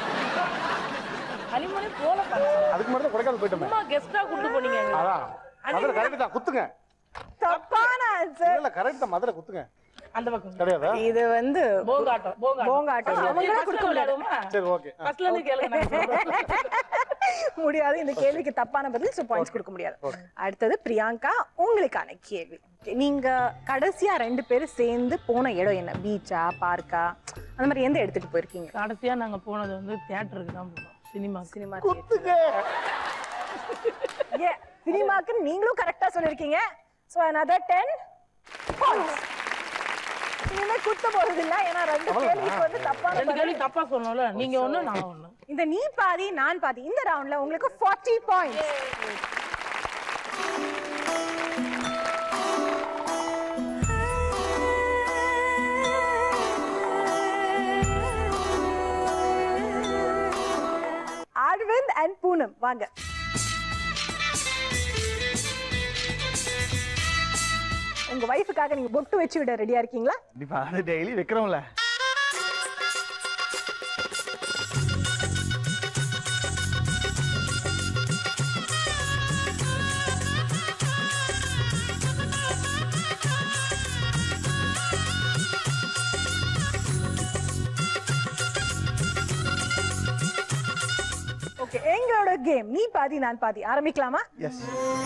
ஹனிமூனே போல அதுக்கு முன்னாடி தான் கொடைக்கானல் போயிட்டோமே சும்மா கெஸ்டா கூட்டு போனீங்க எங்களை. அதான் மதுரை கரெக்ட் தான் குத்துங்க தப்பான ஆன்சர் இல்ல கரெக்ட் தான் மதுரை குத்துங்க அந்த பக்கம் கிடையாதா இது வந்து போங்காட்டம் போங்காட்டம் போங்காட்டம் அவங்கள கொடுக்க முடியாது சரி ஓகே ஃபர்ஸ்ட்ல இருந்து கேளுங்க நான் சொல்றேன். முடியாது இந்த கேள்விக்கு தப்பான பதில் ஸோ பாயிண்ட்ஸ் கொடுக்க முடியாது அடுத்தது பிரியாங்கா உங்களுக்கான கேள்வி நீங்க கடைசியா ரெண்டு பேரும் சேர்ந்து போன இடம் என்ன பீச்சா பார்க்கா அந்த மாதிரி எந்த இடத்துக்கு போயிருக்கீங்க கடைசியா நாங்க போனது வந்து தியேட்டருக்கு தான் போனோம் சினிமா சினிமா ஏ சினிமாக்கு நீங்களும் கரெக்டா சொல்லிருக்கீங்க ஸோ another டென் பாயிண்ட்ஸ் இனிமே குத்த போறது இல்ல ஏன்னா ரெண்டு கேள்விக்கு வந்து தப்பான ரெண்டு பதில். கேள்வி தப்பா சொன்னோம்ல நீங்க ஒண்ணு நான் ஒண்ணு இந்த நீ பாதி நான் பாதி இந்த ரவுண்ட்ல உங்களுக்கு 40 பாயிண்ட்ஸ் அரவிந்த் அண்ட் பூனம் வாங்க உங்க வைஃபுக்காக நீங்க பொட்டு வச்சு விட ரெடியா இருக்கீங்களா கண்டிப்பா அது டெய்லி வைக்கிறோம்ல ஓகே எங்களோட கேம் நீ பாதி நான் பாதி ஆரம்பிக்கலாமா எஸ்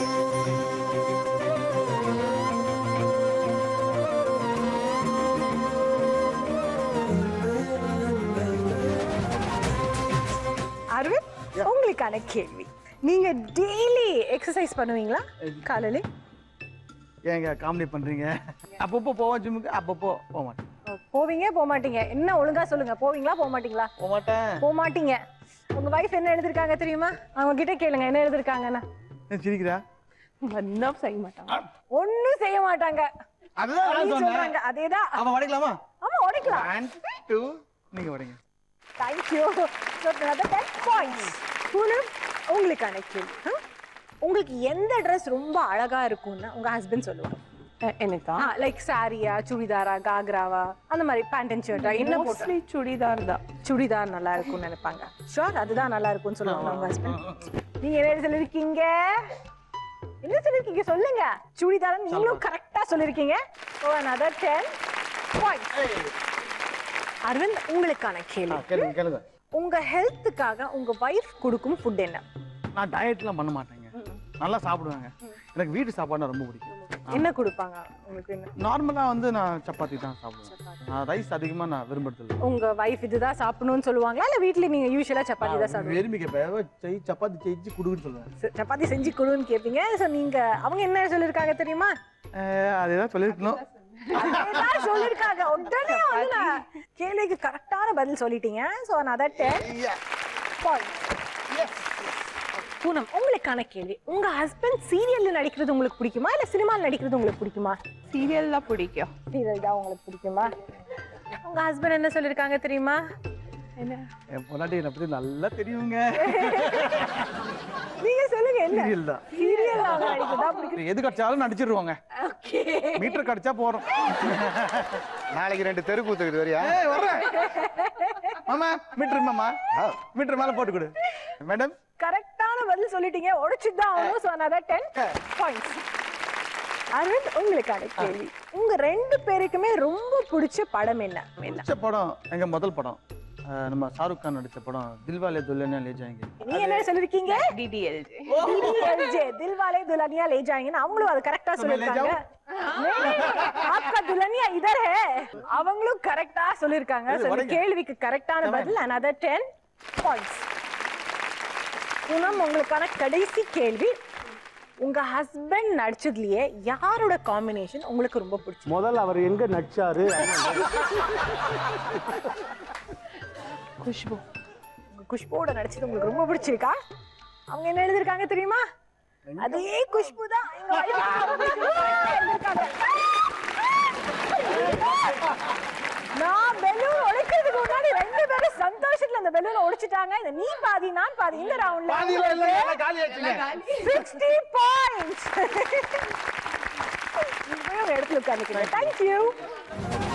அரவிந்த் உங்களுக்கான கேள்வி நீங்க டெய்லி எக்ஸசைஸ் பண்ணுவீங்களா காலையில ஏங்க காமெடி பண்றீங்க அப்பப்போ போவோம் ஜிம்முக்கு அப்பப்போ போக மாட்டேன் போவீங்க போக மாட்டீங்க என்ன ஒழுங்கா சொல்லுங்க போவீங்களா போக மாட்டீங்களா போக மாட்டேன் போக மாட்டீங்க உங்க வைஃப் என்ன எழுதிருக்காங்க தெரியுமா அவங்க கிட்ட கேளுங்க என்ன எழுதிருக்காங்கன்னு ஏன் சிரிக்கிறா என்ன செய்ய மாட்டாங்க ஒண்ணும் செய்ய மாட்டாங்க அதுதான் நான் நீ சொன்னேன் சொல்றாங்க அதேதான் அவன் உடைக்கலாமா ஆமா உடைக்கலாம் ஒன் டூ நீங்க உடைங்க தேங்க்யூ டென் பாயிண்ட்ஸ் பூனம் உங்களுக்கான கேள்வி ஹம்? உங்களுக்கு எந்த ட்ரெஸ் ரொம்ப அழகா இருக்கும்னு உங்க ஹஸ்பண்ட் சொல்லுவாங்க எனக்கா லைக் சாரியா சுடிதாரா காக்ராவா அந்த மாதிரி பேண்ட் அண்ட் ஷர்ட்டா என்ன போட்டு மோஸ்ட்லி சுடிதார் தான் சுடிதார் நல்லா இருக்கும்னு நினைப்பாங்க ஷோர் அதுதான் நல்லா இருக்கும்னு சொல்லுவாங்க உங்க ஹஸ்பண்ட் நீங்க என்ன சொல்லிருக்கீங்க என்ன சொல்லிருக்கீங்க சொல்லுங்க சுடிதார் நீங்களும் கரெக்டா சொல்லிருக்கீங்க ஓ another 10 points அரவிந்த் உங்களுக்கான கேள்வி கேளுங்க கேளுங்க உங்க ஹெல்த்துக்காக உங்க வைஃப் கொடுக்கும் ஃபுட் என்ன நான் டயட்லாம் பண்ண மாட்டேங்க நல்லா சாப்பிடுவேங்க எனக்கு வீட்டு சாப்பாடுனா ரொம்ப பிடிக்கும் என்ன கொடுப்பாங்க உங்களுக்கு என்ன நார்மலா வந்து நான் சப்பாத்தி தான் சாப்பிடுவேன் நான் ரைஸ் அதிகமா நான் விரும்புறது இல்லை உங்க வைஃப் இதுதான் சாப்பிடணும்னு சொல்லுவாங்களா இல்ல வீட்ல நீங்க யூஷுவலா சப்பாத்தி தான் சாப்பிடுவீங்க விரும்பி கேட்பேன் செய் சப்பாத்தி செஞ்சு கொடுக்குன்னு சொல்லுவேன் ச- சப்பாத்தி செஞ்சு கொடுன்னு கேப்பீங்க சோ நீங்க அவங்க என்ன சொல்லிருக்காங்க தெரியுமா அஹ் அதேதான் சொல்லியிருக்கணும் அதேதான் சொல்லிருக்காங்க உடனே வந்து நான் கேள்விக்கு கரெக்டான பதில் சொல்லிட்டீங்க சோ another 10 points பூனம் உங்களுக்கான கேள்வி உங்க ஹஸ்பண்ட் சீரியல்ல நடிக்கிறது உங்களுக்கு பிடிக்குமா இல்ல சினிமால நடிக்கிறது உங்களுக்கு பிடிக்குமா சீரியல் தான் பிடிக்கும் சீரியல் தான் உங்களுக்கு பிடிக்குமா உங்க ஹஸ்பண்ட் என்ன சொல்லிருக்காங்க தெரியுமா என்ன என் பொண்டாட்டி என்னை பத்தி நல்லா தெரியுங்க நீங்க சொல்லுங்க என்ன சீரியல் தான் சீரியல் அவங்க நடிக்கிறதா பிடிக்கும் எது கிடைச்சாலும் நடிச்சிருவாங்க ஓகே மீட்டர் கிடைச்சா போறோம் நாளைக்கு ரெண்டு தெரு கூத்துக்குது வரியா ஏய் வர்றேன் மாமா மீட்டர் மாமா மீட்டர் மேல போட்டு கொடு மேடம் கரெக்டான பதில் சொல்லிட்டீங்க உடைச்சு தான் ஆகணும் ஸோ another 10 பாயிண்ட்ஸ் அரவிந்த் உங்களுக்கான கேள்வி உங்க ரெண்டு பேருக்குமே ரொம்ப பிடிச்ச படம் என்ன என்ன பிடிச்ச படம் எங்க முதல் படம் அஹ் நம்ம ஷாருக் கான் நடிச்ச படம் தில்வாலே துல்லியா லே ஜாயங்க நீ என்ன சொல்லிருக்கீங்க டிடிஎல்ஜே DDLJ தில்வாலே துல்ஹனியா லே ஜாயங்கன்னு அவங்களும் அது கரெக்டா சொல்லிருக்காங்க ஆப்கா துல்ஹனியா இதர் ஹே அவங்களும் கரெக்டா சொல்லிருக்காங்க இது So, இந்த வடங்க. கேள்விக்கு கரெக்டான பதில் another 10 பாயிண்ட்ஸ் பூனம் உங்களுக்கான கடைசி கேள்வி உங்க ஹஸ்பண்ட் நடிச்சதுலயே யாரோட காம்பினேஷன் உங்களுக்கு ரொம்ப பிடிச்சது முதல்ல அவர் எங்க நடிச்சாரு குஷ்பு உங்க குஷ்புவோட நடிச்சது உங்களுக்கு ரொம்ப பிடிச்சிருக்கா அவங்க என்ன எழுதிருக்காங்க தெரியுமா அதே குஷ்பு தான் எங்க wife எழுதிருக்காங்க. நான் பெலூன் உடைக்கிறதுக்கு முன்னாடி ரெண்டு பேரும் சந்தோஷத்துல அந்த பெலூனை உடைச்சிட்டாங்க இந்த நீ பாதி நான் பாதி இந்த பாதியில இல்ல, எல்லாம் ரவுண்ட்ல காலி ஆச்சுங்க. சிக்ஸ்டி பாயிண்ட்ஸ் இப்பயும் இடத்துல உட்காந்துக்கிறேன் தேங்க்யூ